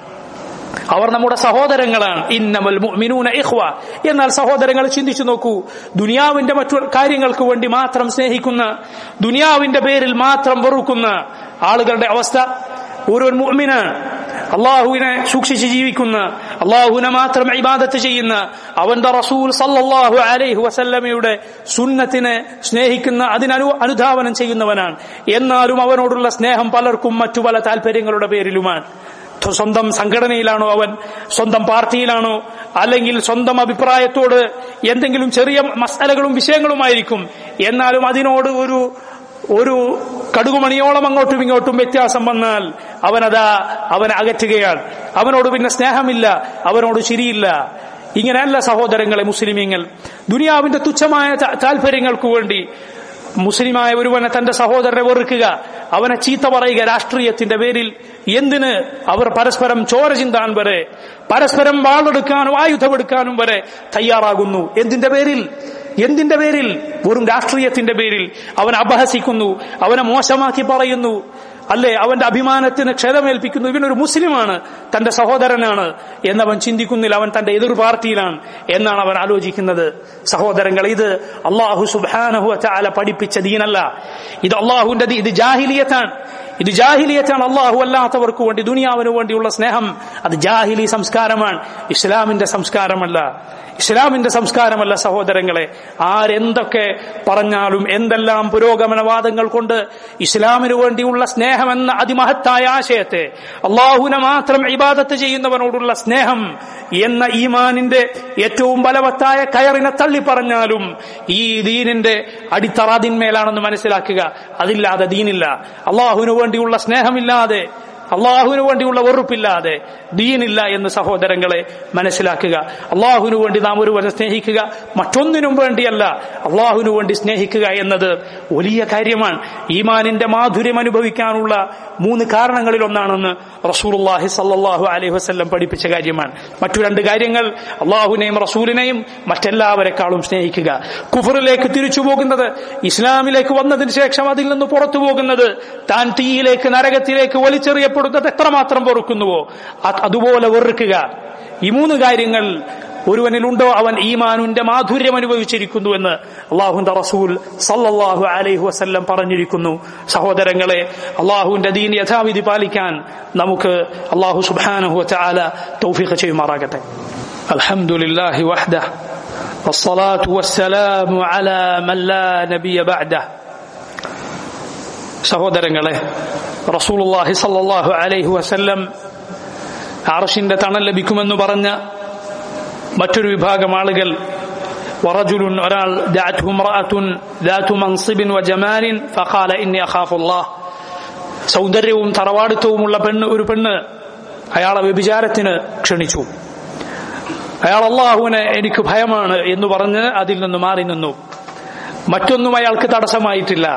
അവർ നമ്മുടെ സഹോദരങ്ങളാണ് ഇന്നമൽ മുഅ്മിനൂന ഇഖ്വ എന്നാൽ സഹോദരങ്ങൾ ചിന്തിച്ചു നോക്കൂ ദുനിയാവിന്റെ മറ്റു കാര്യങ്ങൾക്ക് വേണ്ടി മാത്രം സ്നേഹിക്കുന്ന ദുനിയാവിന്റെ പേരിൽ മാത്രം വെറുക്കുന്ന ആളുകളുടെ അവസ്ഥ ഒരു മുഅ്മിനാണ് അള്ളാഹുവിനെ സൂക്ഷിച്ച് ജീവിക്കുന്ന അള്ളാഹുവിനെ മാത്രം ഇബാദത്ത് ചെയ്യുന്ന അവന്റെ റസൂൽ സല്ലല്ലാഹു അലൈഹി വസല്ലമയുടെ സുന്നത്തിനെ സ്നേഹിക്കുന്ന അതിനു അനുധാവനം ചെയ്യുന്നവനാണ് എന്നാലും അവനോടുള്ള സ്നേഹം പലർക്കും മറ്റു പല താല്പര്യങ്ങളുടെ പേരിലുമാണ് സ്വന്തം സംഘടനയിലാണോ അവൻ സ്വന്തം പാർട്ടിയിലാണോ അല്ലെങ്കിൽ സ്വന്തം അഭിപ്രായത്തോട് എന്തെങ്കിലും ചെറിയ മസാലകളും വിഷയങ്ങളുമായിരിക്കും എന്നാലും അതിനോട് ഒരു ഒരു കടുകുമണിയോളം അങ്ങോട്ടും ഇങ്ങോട്ടും വ്യത്യാസം വന്നാൽ അവനതാ അവനെ അകറ്റുകയാണ് അവനോട് പിന്നെ സ്നേഹമില്ല അവനോട് ശരിയില്ല ഇങ്ങനെയല്ല സഹോദരങ്ങളെ മുസ്ലിമീങ്ങൾ ദുനിയാവിന്റെ തുച്ഛമായ താ- താല്പര്യങ്ങൾക്ക് വേണ്ടി മുസ്ലിമായ ഒരുവനെ തന്റെ സഹോദരനെ വെറുക്കുക അവനെ ചീത്ത പറയുക രാഷ്ട്രീയത്തിന്റെ പേരിൽ എന്തിന് അവർ പരസ്പരം ചോര ചിന്താൻ വരെ പരസ്പരം വാളെടുക്കാനും ആയുധമെടുക്കാനും വരെ തയ്യാറാകുന്നു എന്തിന്റെ പേരിൽ എന്തിന്റെ പേരിൽ വെറും രാഷ്ട്രീയത്തിന്റെ പേരിൽ അവൻ അപഹസിക്കുന്നു അവനെ മോശമാക്കി പറയുന്നു അല്ലെ അവന്റെ അഭിമാനത്തിന് ക്ഷതമേൽപ്പിക്കുന്നു ഇവനൊരു മുസ്ലിമാണ് തന്റെ സഹോദരനാണ് എന്നവൻ ചിന്തിക്കുന്നില്ല അവൻ തന്റെ എതിർ പാർട്ടിയിലാണ് എന്നാണ് അവൻ ആലോചിക്കുന്നത് സഹോദരങ്ങൾ ഇത് അള്ളാഹു സുബാനഹു ചാല പഠിപ്പിച്ച ദീനല്ല ഇത് അള്ളാഹുവിന്റെ ദീ- ഇത് ജാഹിലിയത്താണ് ഇത് ജാഹിലിയത്താണ് അള്ളാഹു അല്ലാത്തവർക്ക് വേണ്ടി ദുനിയാവിന് വേണ്ടിയുള്ള സ്നേഹം അത് ജാഹിലി സംസ്കാരമാണ് ഇസ്ലാമിന്റെ സംസ്കാരമല്ല ഇസ്ലാമിന്റെ സംസ്കാരമല്ല സഹോദരങ്ങളെ ആരെന്തൊക്കെ പറഞ്ഞാലും എന്തെല്ലാം പുരോഗമനവാദങ്ങൾ കൊണ്ട് ഇസ്ലാമിന് വേണ്ടിയുള്ള സ്നേഹമെന്ന അതിമഹത്തായ ആശയത്തെ അള്ളാഹുവിനെ മാത്രം ഇബാദത്ത് ചെയ്യുന്നവനോടുള്ള സ്നേഹം എന്ന ഈമാനിന്റെ ഏറ്റവും ബലവത്തായ കയറിനെ തള്ളി പറഞ്ഞാലും ഈ ദീനിന്റെ അടിത്തറ അതിന്മേലാണെന്ന് മനസ്സിലാക്കുക അതില്ലാതെ ദീനില്ല അള്ളാഹുവിന് വേണ്ടിയുള്ള സ്നേഹമില്ലാതെ അള്ളാഹുവിന് വേണ്ടിയുള്ള വെറുപ്പില്ലാതെ ദീനില്ല എന്ന് സഹോദരങ്ങളെ മനസ്സിലാക്കുക അള്ളാഹുവിന് വേണ്ടി നാം ഒരുവനെ സ്നേഹിക്കുക മറ്റൊന്നിനും വേണ്ടിയല്ല അള്ളാഹുവിന് വേണ്ടി സ്നേഹിക്കുക എന്നത് വലിയ കാര്യമാണ് ഈമാനിന്റെ മാധുര്യം അനുഭവിക്കാനുള്ള മൂന്ന് കാരണങ്ങളിൽ ഒന്നാണെന്ന് റസൂലുള്ളാഹി സല്ലല്ലാഹു അലൈഹി വസല്ലം പഠിപ്പിച്ച കാര്യമാണ് മറ്റു രണ്ട് കാര്യങ്ങൾ അള്ളാഹുവിനെയും റസൂലിനെയും മറ്റെല്ലാവരെക്കാളും സ്നേഹിക്കുക കുഫറിലേക്ക് തിരിച്ചു പോകുന്നത് ഇസ്ലാമിലേക്ക് വന്നതിന് ശേഷം അതിൽ നിന്ന് പുറത്തു പോകുന്നത് താൻ തീയിലേക്ക് നരകത്തിലേക്ക് വലിച്ചെറിയപ്പെടുന്നത് എത്രമാത്രം വെറുക്കുന്നുവോ അത് അതുപോലെ വെറുക്കുക ഈ മൂന്ന് കാര്യങ്ങൾ ഒരുവനിലുണ്ടോ അവൻ ഈമാനുന്റെ മാധുര്യം അനുഭവിച്ചിരിക്കുന്നു എന്ന് അള്ളാഹുന്റെ റസൂൽ സല്ലല്ലാഹു അലൈഹി വസല്ലം പറഞ്ഞിരിക്കുന്നു സഹോദരങ്ങളെ അള്ളാഹുവിന്റെ ദീൻ യഥാവിധി പാലിക്കാൻ നമുക്ക് അള്ളാഹു സുബ്ഹാനഹു വതആല തൗഫീഖ് ചെയ്യുമാറാകട്ടെ അൽഹംദുലില്ലാഹി വഹ്ദ والصلاة والسلام على من لا نبي بعده സഹോദരങ്ങളെ റസൂലുള്ളാഹി സല്ലല്ലാഹു അലൈഹി വസല്ലം അർഷിന്റെ തണൽ ലഭിക്കുമെന്ന് പറഞ്ഞ മറ്റൊരു വിഭാഗം ആളുകൾ ورجل ഒരാൾ دعته امرأة ذات منصب وجمال فقال إني أخاف الله സൗന്ദര്യവും തറവാടിത്വവുമുള്ള പെണ്ണ് ഒരു പെണ്ണ് അയാളെ വ്യഭിചാരത്തിന് ക്ഷണിച്ചു അയാൾ അള്ളാഹുവിനെ എനിക്ക് ഭയമാണ് എന്ന് പറഞ്ഞ് അതിൽ നിന്ന് മാറി നിന്നു മറ്റൊന്നും അയാൾക്ക് തടസ്സമായിട്ടില്ല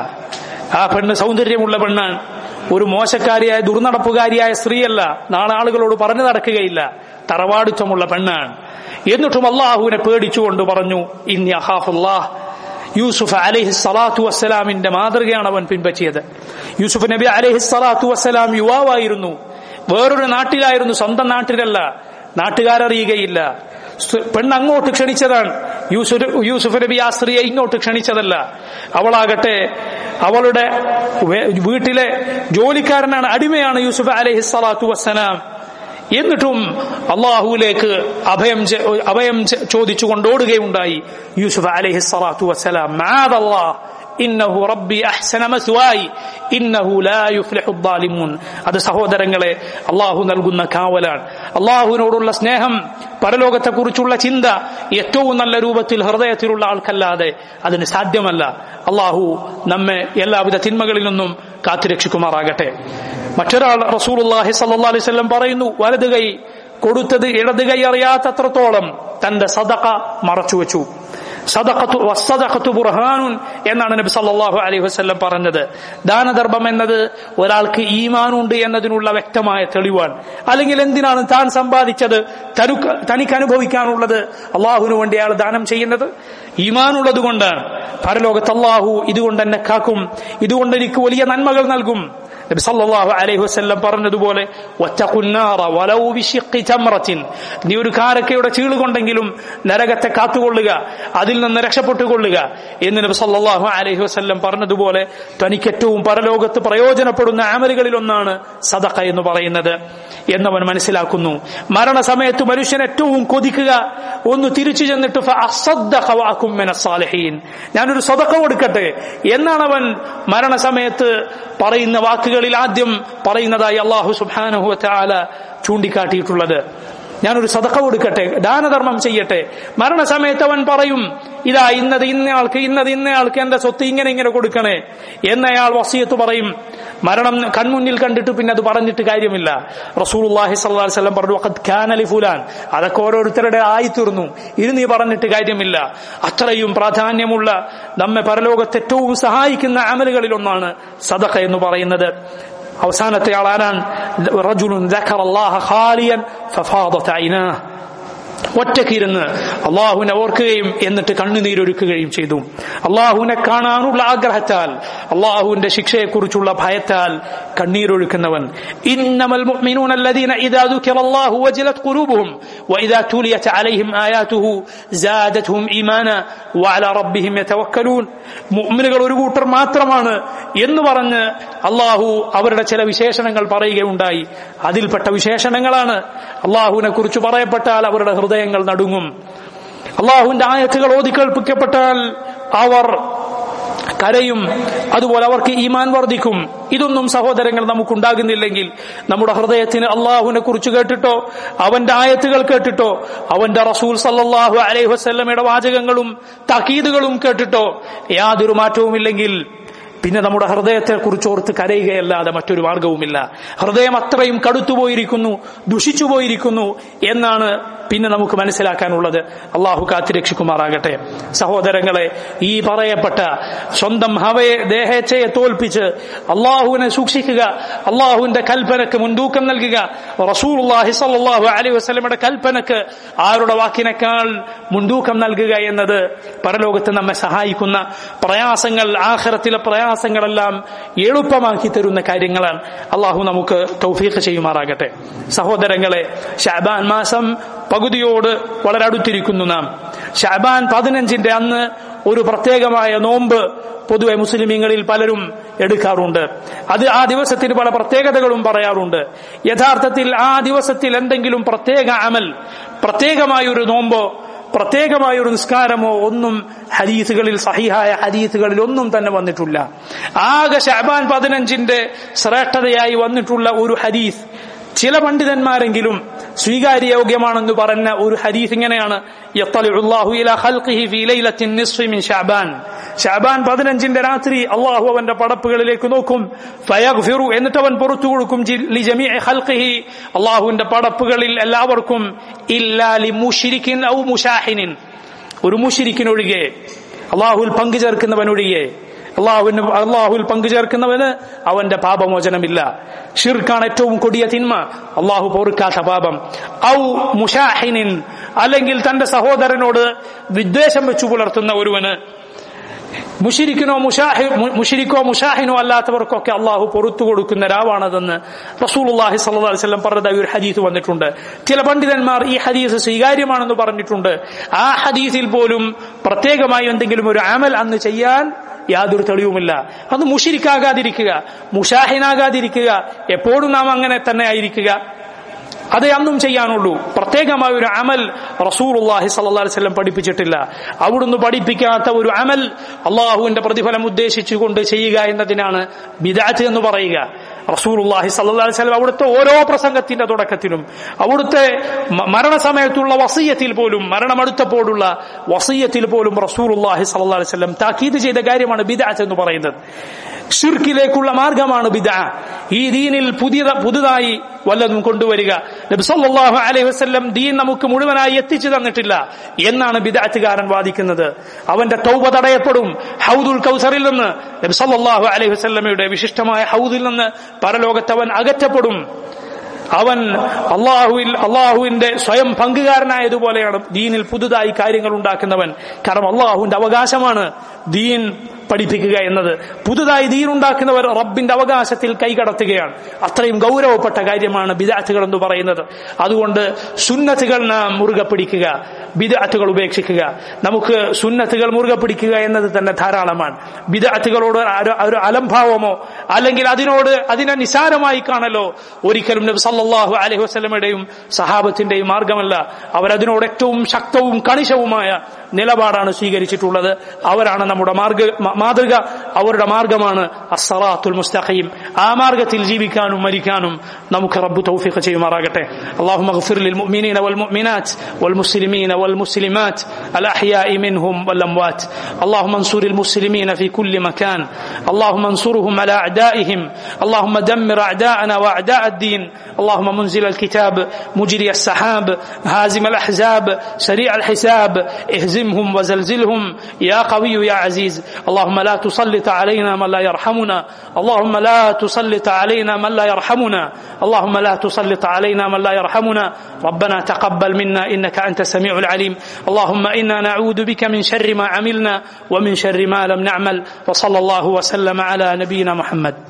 ആ പെണ്ണ് സൗന്ദര്യമുള്ള പെണ്ണാണ് ഒരു മോശക്കാരിയായ ദുർനടപ്പുകാരിയായ സ്ത്രീയല്ല നാളെ ആളുകളോട് പറഞ്ഞു നടക്കുകയില്ല തറവാടിത്വമുള്ള പെണ്ണാണ് എന്നിട്ടും അള്ളാഹുവിനെ പേടിച്ചുകൊണ്ട് പറഞ്ഞു ഇന്നി അഹാഫുല്ലാഹ് യൂസുഫ് അലൈഹി സ്വലാത്തു വസ്സലാമിന്റെ മാതൃകയാണ് അവൻ പിൻപറ്റിയത് യൂസുഫ് നബി അലൈഹി സ്വലാത്തു വസ്സലാം യുവാവായിരുന്നു വേറൊരു നാട്ടിലായിരുന്നു സ്വന്തം നാട്ടിലല്ല നാട്ടുകാരറിയുകയില്ല സ് പെണ്ണ് അങ്ങോട്ട് ക്ഷണിച്ചതാണ് യൂസുഫ് യൂസുഫ് നബി ആ സ്ത്രീയെ ഇങ്ങോട്ട് ക്ഷണിച്ചതല്ല അവളാകട്ടെ അവളുടെ വേ- വീട്ടിലെ ജോലിക്കാരനാണ് അടിമയാണ് യൂസുഫ് അലൈഹി സ്വലാത്തു വസ്സലാം എന്നിട്ടും അള്ളാഹുവിലേക്ക് അഭയം ചെ- അഭയം ചെ- ചോദിച്ചുകൊണ്ട് ഓടുകയുണ്ടായി യൂസുഫ് അലൈഹി സ്വലാത്തു വസ്സലാം മാദല്ലാഹ് ഇന്നഹു റബ്ബി അഹ്സന മസ്വായി ഇന്നഹു ലാ യുഫ്ലിഹു ദ്ദാലിമൂൻ അത് സഹോദരങ്ങളെ അള്ളാഹു നൽകുന്ന കാവലാണ് അള്ളാഹുവിനോടുള്ള സ്നേഹം പരലോകത്തെക്കുറിച്ചുള്ള ചിന്ത ഏറ്റവും നല്ല രൂപത്തിൽ ഹൃദയത്തിലുള്ള ആൾക്കല്ലാതെ അതിന് സാധ്യമല്ല അള്ളാഹു നമ്മെ എല്ലാവിധ തിന്മകളിൽ നിന്നും കാത്തുരക്ഷിക്കുമാറാകട്ടെ മറ്റൊരാൾ റസൂലുള്ളാഹി സല്ലല്ലാഹു അലൈഹി വസല്ലം പറയുന്നു വലത് കൈ കൊടുത്തത് ഇടത് കൈ അറിയാത്തത്രത്തോളം തന്റെ സദഖ മറച്ചുവെച്ചു സദഖത്തു വസ്സദഖത്തു ബുർഹാനുൻ എന്നാണ് നബി സല്ലല്ലാഹു അലൈഹി വസല്ലം പറഞ്ഞത് ദാനധർമ്മം എന്നത് ഒരാൾക്ക് ഈമാനുണ്ട് എന്നതിനുള്ള വ്യക്തമായ തെളിവാണ് അല്ലെങ്കിൽ എന്തിനാണ് താൻ സമ്പാദിച്ചത് തനുക്ക് തനിക്ക് അനുഭവിക്കാനുള്ളത് അള്ളാഹുവിന് വേണ്ടി അയാൾ ദാനം ചെയ്യുന്നത് ഈമാനുള്ളത് കൊണ്ടാണ് പരലോകത്ത് അള്ളാഹു ഇതുകൊണ്ട് എന്നെ കാക്കും ഇതുകൊണ്ട് എനിക്ക് വലിയ നന്മകൾ നൽകും നബി സല്ലല്ലാഹു അലൈഹി വസല്ലം പറഞ്ഞതുപോലെ വത്തഖുന്നാറ വലൗ ബിശിഖി തംറത്തിൻ നീ ഒരു കാരക്കയുടെ ചീള് കൊണ്ടെങ്കിലും നരകത്തെ കാത്തുകൊള്ളുക അതിൽ നിന്ന് രക്ഷപ്പെട്ടുകൊള്ളുക എന്ന് നബി സല്ലല്ലാഹു അലൈഹി വസല്ലം പറഞ്ഞതുപോലെ തനിക്ക് ഏറ്റവും പരലോകത്ത് പ്രയോജനപ്പെടുന്ന അമലുകളിൽ ഒന്നാണ് സദഖ എന്ന് പറയുന്നത് എന്നവൻ മനസ്സിലാക്കുന്നു മരണസമയത്ത് മനുഷ്യൻ ഏറ്റവും കൊതിക്കുക ഒന്ന് തിരിച്ചു ചെന്നിട്ട് ഫഅസ്സദ്ദഖ വഅകും മിനസ് സാലിഹീൻ ഞാനൊരു സദഖ കൊടുക്കട്ടെ എന്നാണ് അവൻ മരണസമയത്ത് പറയുന്ന വാക്കുകളിൽ ആദ്യം പറയുന്നതായി അള്ളാഹു സുബ്ഹാനഹു വതആല ചൂണ്ടിക്കാട്ടിയിട്ടുള്ളത് ഞാനൊരു സദക്ക കൊടുക്കട്ടെ ദാനധർമ്മം ചെയ്യട്ടെ മരണസമയത്ത് അവൻ പറയും ഇതാ ഇന്നത് ഇന്നയാൾക്ക് ഇന്നത് ഇന്നയാൾക്ക് എന്റെ സ്വത്ത് ഇങ്ങനെ ഇങ്ങനെ കൊടുക്കണേ എന്നയാൾ വസീയത്ത് പറയും മരണം കൺമുന്നിൽ കണ്ടിട്ട് പിന്നെ അത് പറഞ്ഞിട്ട് കാര്യമില്ല റസൂലുള്ളാഹി സ്വല്ലല്ലാഹി അലൈഹി വസല്ലം പറഞ്ഞു "വഖദ് കാന ലി ഫുലാൻ അതൊക്കെ ഓരോരുത്തരുടെ ആയിത്തീർന്നു ഇത് നീ പറഞ്ഞിട്ട് കാര്യമില്ല അത്രയും പ്രാധാന്യമുള്ള നമ്മെ പരലോകത്ത് ഏറ്റവും സഹായിക്കുന്ന അമലുകളിൽ ഒന്നാണ് സദഖ എന്ന് പറയുന്നത് അവസാനത്തെ ആളാരാണ് റജുലുൻ ذكر الله خاليا ففاضت عيناه ഒറ്റക്കിരുന്ന് അള്ളാഹുവിനെ ഓർക്കുകയും എന്നിട്ട് കണ്ണുനീരൊരുക്കുകയും ചെയ്തു അള്ളാഹുവിനെ കാണാനുള്ള ആഗ്രഹത്താൽ അള്ളാഹുവിന്റെ ശിക്ഷയെക്കുറിച്ചുള്ള ഭയത്താൽ കണ്ണീരൊഴുക്കുന്നവൻ ഇന്നമൽ മുഅ്മിനൂന الذين اذا ذكر الله وجلت قلوبهم واذا تليت عليهم اياته زادتهم ايمانا وعلى ربهم يتوكلون മുഅ്മിനുകൾ ഒരു കൂട്ടർ മാത്രമാണ് എന്ന് പറഞ്ഞ് അള്ളാഹു അവരുടെ ചില വിശേഷണങ്ങൾ പറയുകയുണ്ടായി അതിൽപ്പെട്ട വിശേഷണങ്ങളാണ് അള്ളാഹുവിനെ കുറിച്ച് പറയപ്പെട്ടാൽ അവരുടെ ഹൃദയങ്ങൾ നടുങ്ങും അള്ളാഹുവിന്റെ ആയത്തുകൾ ഓതിക്കേൾപ്പിക്കപ്പെട്ടാൽ അവർ കരയും അതുപോലെ അവർക്ക് ഈമാൻ വർദ്ധിക്കും ഇതൊന്നും സഹോദരങ്ങൾ നമുക്കുണ്ടാകുന്നില്ലെങ്കിൽ നമ്മുടെ ഹൃദയത്തിന് അള്ളാഹുവിനെ കുറിച്ച് കേട്ടിട്ടോ അവന്റെ ആയത്തുകൾ കേട്ടിട്ടോ അവന്റെ റസൂൽ സല്ലല്ലാഹു അലൈഹി വസല്ലമയുടെ വാചകങ്ങളും തക്കീതുകളും കേട്ടിട്ടോ യാതൊരു മാറ്റവുമില്ലെങ്കിൽ പിന്നെ നമ്മുടെ ഹൃദയത്തെ കുറിച്ച് ഓർത്ത് കരയുകയല്ലാതെ മറ്റൊരു മാർഗവുമില്ല ഹൃദയം അത്രയും കടുത്തുപോയിരിക്കുന്നു ദുഷിച്ചു പോയിരിക്കുന്നു എന്നാണ് പിന്നെ നമുക്ക് മനസ്സിലാക്കാനുള്ളത് അള്ളാഹു കാത്തിരക്ഷിക്കുമാറാകട്ടെ സഹോദരങ്ങളെ ഈ പറയപ്പെട്ട സ്വന്തം ഹവയെ ദേഹേച്ഛയെ തോൽപ്പിച്ച് അള്ളാഹുവിനെ സൂക്ഷിക്കുക അള്ളാഹുവിന്റെ കൽപ്പനക്ക് മുൻതൂക്കം നൽകുക റസൂലുള്ളാഹി സ്വല്ലല്ലാഹു അലൈഹി വസല്ലമയുടെ കൽപ്പനക്ക് ആരുടെ വാക്കിനേക്കാൾ മുൻതൂക്കം നൽകുക എന്നത് പരലോകത്ത് നമ്മെ സഹായിക്കുന്ന പ്രയാസങ്ങൾ ആഖിറത്തിലെ പ്രയാസങ്ങളെല്ലാം എളുപ്പമാക്കി തരുന്ന കാര്യങ്ങളാണ് അള്ളാഹു നമുക്ക് തൗഫീഖ് ചെയ്യുമാറാകട്ടെ സഹോദരങ്ങളെ ഷാബാൻ മാസം പകുതിയോട് വളരെ അടുത്തിരിക്കുന്നു നാം ഷാബാൻ പതിനഞ്ചിന്റെ അന്ന് ഒരു പ്രത്യേകമായ നോമ്പ് പൊതുവെ മുസ്ലിമീങ്ങളിൽ പലരും എടുക്കാറുണ്ട് അത് ആ ദിവസത്തിന് പല പ്രത്യേകതകളും പറയാറുണ്ട് യഥാർത്ഥത്തിൽ ആ ദിവസത്തിൽ എന്തെങ്കിലും പ്രത്യേക അമൽ പ്രത്യേകമായ ഒരു നോമ്പോ പ്രത്യേകമായ ഒരു നിസ്കാരമോ ഒന്നും ഹദീസുകളിൽ സഹിഹായ ഹദീസുകളിൽ ഒന്നും തന്നെ വന്നിട്ടില്ല ആകെ ഷാബാൻ പതിനഞ്ചിന്റെ ശ്രേഷ്ഠതയായി വന്നിട്ടുള്ള ഒരു ഹദീസ് ചില പണ്ഡിതന്മാരെങ്കിലും സ്വീകാര്യോഗ്യമാണെന്ന് പറഞ്ഞ ഒരു ഹദീസ് ഇങ്ങനെയാണ് യത്തലിഉല്ലാഹു ഇലാ ഖൽഖിഹി ഫീ ലൈലത്തിൻ നിസ്ഫി മിൻ ശഅബാൻ ശഅബാൻ പതിനഞ്ചിന്റെ രാത്രി അള്ളാഹു അവന്റെ പടപ്പുകളിലേക്ക് നോക്കും ഫയഗ്ഫിറു എന്നിട്ട് അവൻ പുറത്തു കൊടുക്കും ജി- ലി ജമീഇ ഖൽഖിഹി അള്ളാഹുവിന്റെ പടപ്പുകളിൽ എല്ലാവർക്കും ഇല്ലാ ലി മുശ്രിക്കിൻ ഔ മുശാഹിനിൻ ഒരു മുഷിരിക്കിനൊഴികെ അള്ളാഹുൽ പങ്കു ചേർക്കുന്നവനൊഴികെ അള്ളാഹുവിന് അള്ളാഹുൽ പങ്കു ചേർക്കുന്നവന് അവന്റെ പാപമോചനമില്ല ഷിർക്കാണ് ഏറ്റവും കൊടിയ തിന്മ അള്ളാഹു പൊറുക്കാത്ത പാപം ഔ മുഷാഹിനിൻ അല്ലെങ്കിൽ തന്റെ സഹോദരനോട് വിദ്വേഷം വെച്ചു പുലർത്തുന്ന ഒരുവന് മുഷിരിക്കിനോ മുഷാഹി മു- മുഷിരിക്കോ മുഷാഹിനോ അല്ലാത്തവർക്കൊക്കെ അള്ളാഹു പൊറത്തു കൊടുക്കുന്ന രാവാണതെന്ന് റസൂലുള്ളാഹി സ്വല്ലല്ലാഹി അലൈഹി വസല്ലം പറഞ്ഞതായി ഒരു ഹദീസ് വന്നിട്ടുണ്ട് ചില പണ്ഡിതന്മാർ ഈ ഹദീസ് സ്വീകാര്യമാണെന്ന് പറഞ്ഞിട്ടുണ്ട് ആ ഹദീസിൽ പോലും പ്രത്യേകമായി എന്തെങ്കിലും ഒരു അമൽ അന്ന് ചെയ്യാൻ യാതൊരു തെളിവുമില്ല അത് മുഷിരിക്കാകാതിരിക്കുക മുഷാഹിനാകാതിരിക്കുക എപ്പോഴും നാം അങ്ങനെ തന്നെ ആയിരിക്കുക അത് അന്നും ചെയ്യാനുള്ളൂ പ്രത്യേകമായ ഒരു അമൽ റസൂലുള്ളാഹി സ്വല്ലല്ലാഹി അലൈഹി വസല്ലം പഠിപ്പിച്ചിട്ടില്ല അവിടുന്ന് പഠിപ്പിക്കാത്ത ഒരു അമൽ അള്ളാഹുവിന്റെ പ്രതിഫലം ഉദ്ദേശിച്ചുകൊണ്ട് ചെയ്യുക എന്നതിനാണ് ബിദാത്ത് എന്ന് പറയുക റസൂലുള്ളാഹി സ്വല്ലല്ലാഹി അലൈഹി വസല്ലം അവിടുത്തെ ഓരോ പ്രസംഗത്തിന്റെ തുടക്കത്തിലും അവിടുത്തെ മ- മരണസമയത്തുള്ള വസീയത്തിൽ പോലും മരണമടുത്തപ്പോഴുള്ള വസീയത്തിൽ പോലും റസൂലുള്ളാഹി സ്വല്ലല്ലാഹി അലൈഹി വസല്ലം താക്കീത് ചെയ്ത കാര്യമാണ് ബിദാത്ത് എന്ന് പറയുന്നത് ഷിർക്കിലേക്കുള്ള മാർഗമാണ് ബിദ ഈ ദീനിൽ പുതിയ പുതുതായി വല്ലതും കൊണ്ടുവരിക നബി സല്ലല്ലാഹു അലൈഹി വസല്ലം ദീൻ നമുക്ക് മുഴുവനായി എത്തിച്ചു തന്നിട്ടില്ല എന്നാണ് ബിദഅത്തുകാരൻ വാദിക്കുന്നത് അവന്റെ തൗബ തടയപ്പെടും ഹൗദുൽ കൗസറിൽ നിന്ന് നബി സല്ലല്ലാഹു അലൈഹി വസല്ലമയുടെ വിശിഷ്ടമായ ഹൗദിൽ നിന്ന് പരലോകത്ത് അവൻ അകറ്റപ്പെടും അവൻ അള്ളാഹുവിൽ അള്ളാഹുവിന്റെ സ്വയം പങ്കുകാരനായതുപോലെയാണ് ദീനിൽ പുതുതായി കാര്യങ്ങൾ ഉണ്ടാക്കുന്നവൻ കാരണം അള്ളാഹുവിന്റെ അവകാശമാണ് ദീൻ പഠിപ്പിക്കുക എന്നത് പുതുതായി ദീൻ ഉണ്ടാക്കുന്നവർ റബ്ബിന്റെ അവകാശത്തിൽ കൈകടത്തുകയാണ് അത്രയും ഗൗരവപ്പെട്ട കാര്യമാണ് ബിദാറ്റുകൾ എന്ന് പറയുന്നത് അതുകൊണ്ട് സുന്നത്തുകൾ നാം മുറുകെ പിടിക്കുക ബിദാറ്റുകൾ ഉപേക്ഷിക്കുക നമുക്ക് സുന്നത്തുകൾ മുറുകെ പിടിക്കുക എന്നത് തന്നെ ധാരാളമാണ് ബിദാറ്റുകളോട് ഒരു- ഒരു അലംഭാവമോ അല്ലെങ്കിൽ അതിനോട് അതിനെ നിസാരമായി കാണലോ ഒരിക്കലും നബി സല്ലല്ലാഹു അലൈഹി വസല്ലമയുടെയും സഹാബത്തിന്റെയും മാർഗമല്ല അവരതിനോട് ഏറ്റവും ശക്തവും കണിശവുമായ നിലപാടാണ് സ്വീകരിച്ചിട്ടുള്ളത് അവരാണ് നമ്മുടെ മാർഗ മ- മാതൃക അവരുടെ മാർഗമാണ് അസ്സറാത്തുൽ മുസ്തഖീം ആ മാർഗത്തിൽ ജീവിക്കാനും മരിക്കാനും നമുക്ക് റബ്ബ് തൗഫീഖ് ചെയ്യുമാറാകട്ടെ اللهم اغفر للمؤمنين والمؤمنات والمسلمين والمسلمات الأحياء منهم والأموات اللهم انصر المسلمين في كل مكان اللهم انصرهم على أعدائهم اللهم دمر أعداءنا وأعداء الدين اللهم منزل الكتاب مجري السحاب هازم الأحزاب سريع الحساب اهزمهم وزلزلهم يا قوي يا عزيز اللهم لا تسلط علينا من لا يرحمنا اللهم لا تسلط علينا من لا يرحمنا اللهم لا تسلط علينا من لا يرحمنا ربنا تقبل منا إنك أنت السميع العليم اللهم إنا نعوذ بك من شر ما عملنا ومن شر ما لم نعمل وصلى الله وسلم على نبينا محمد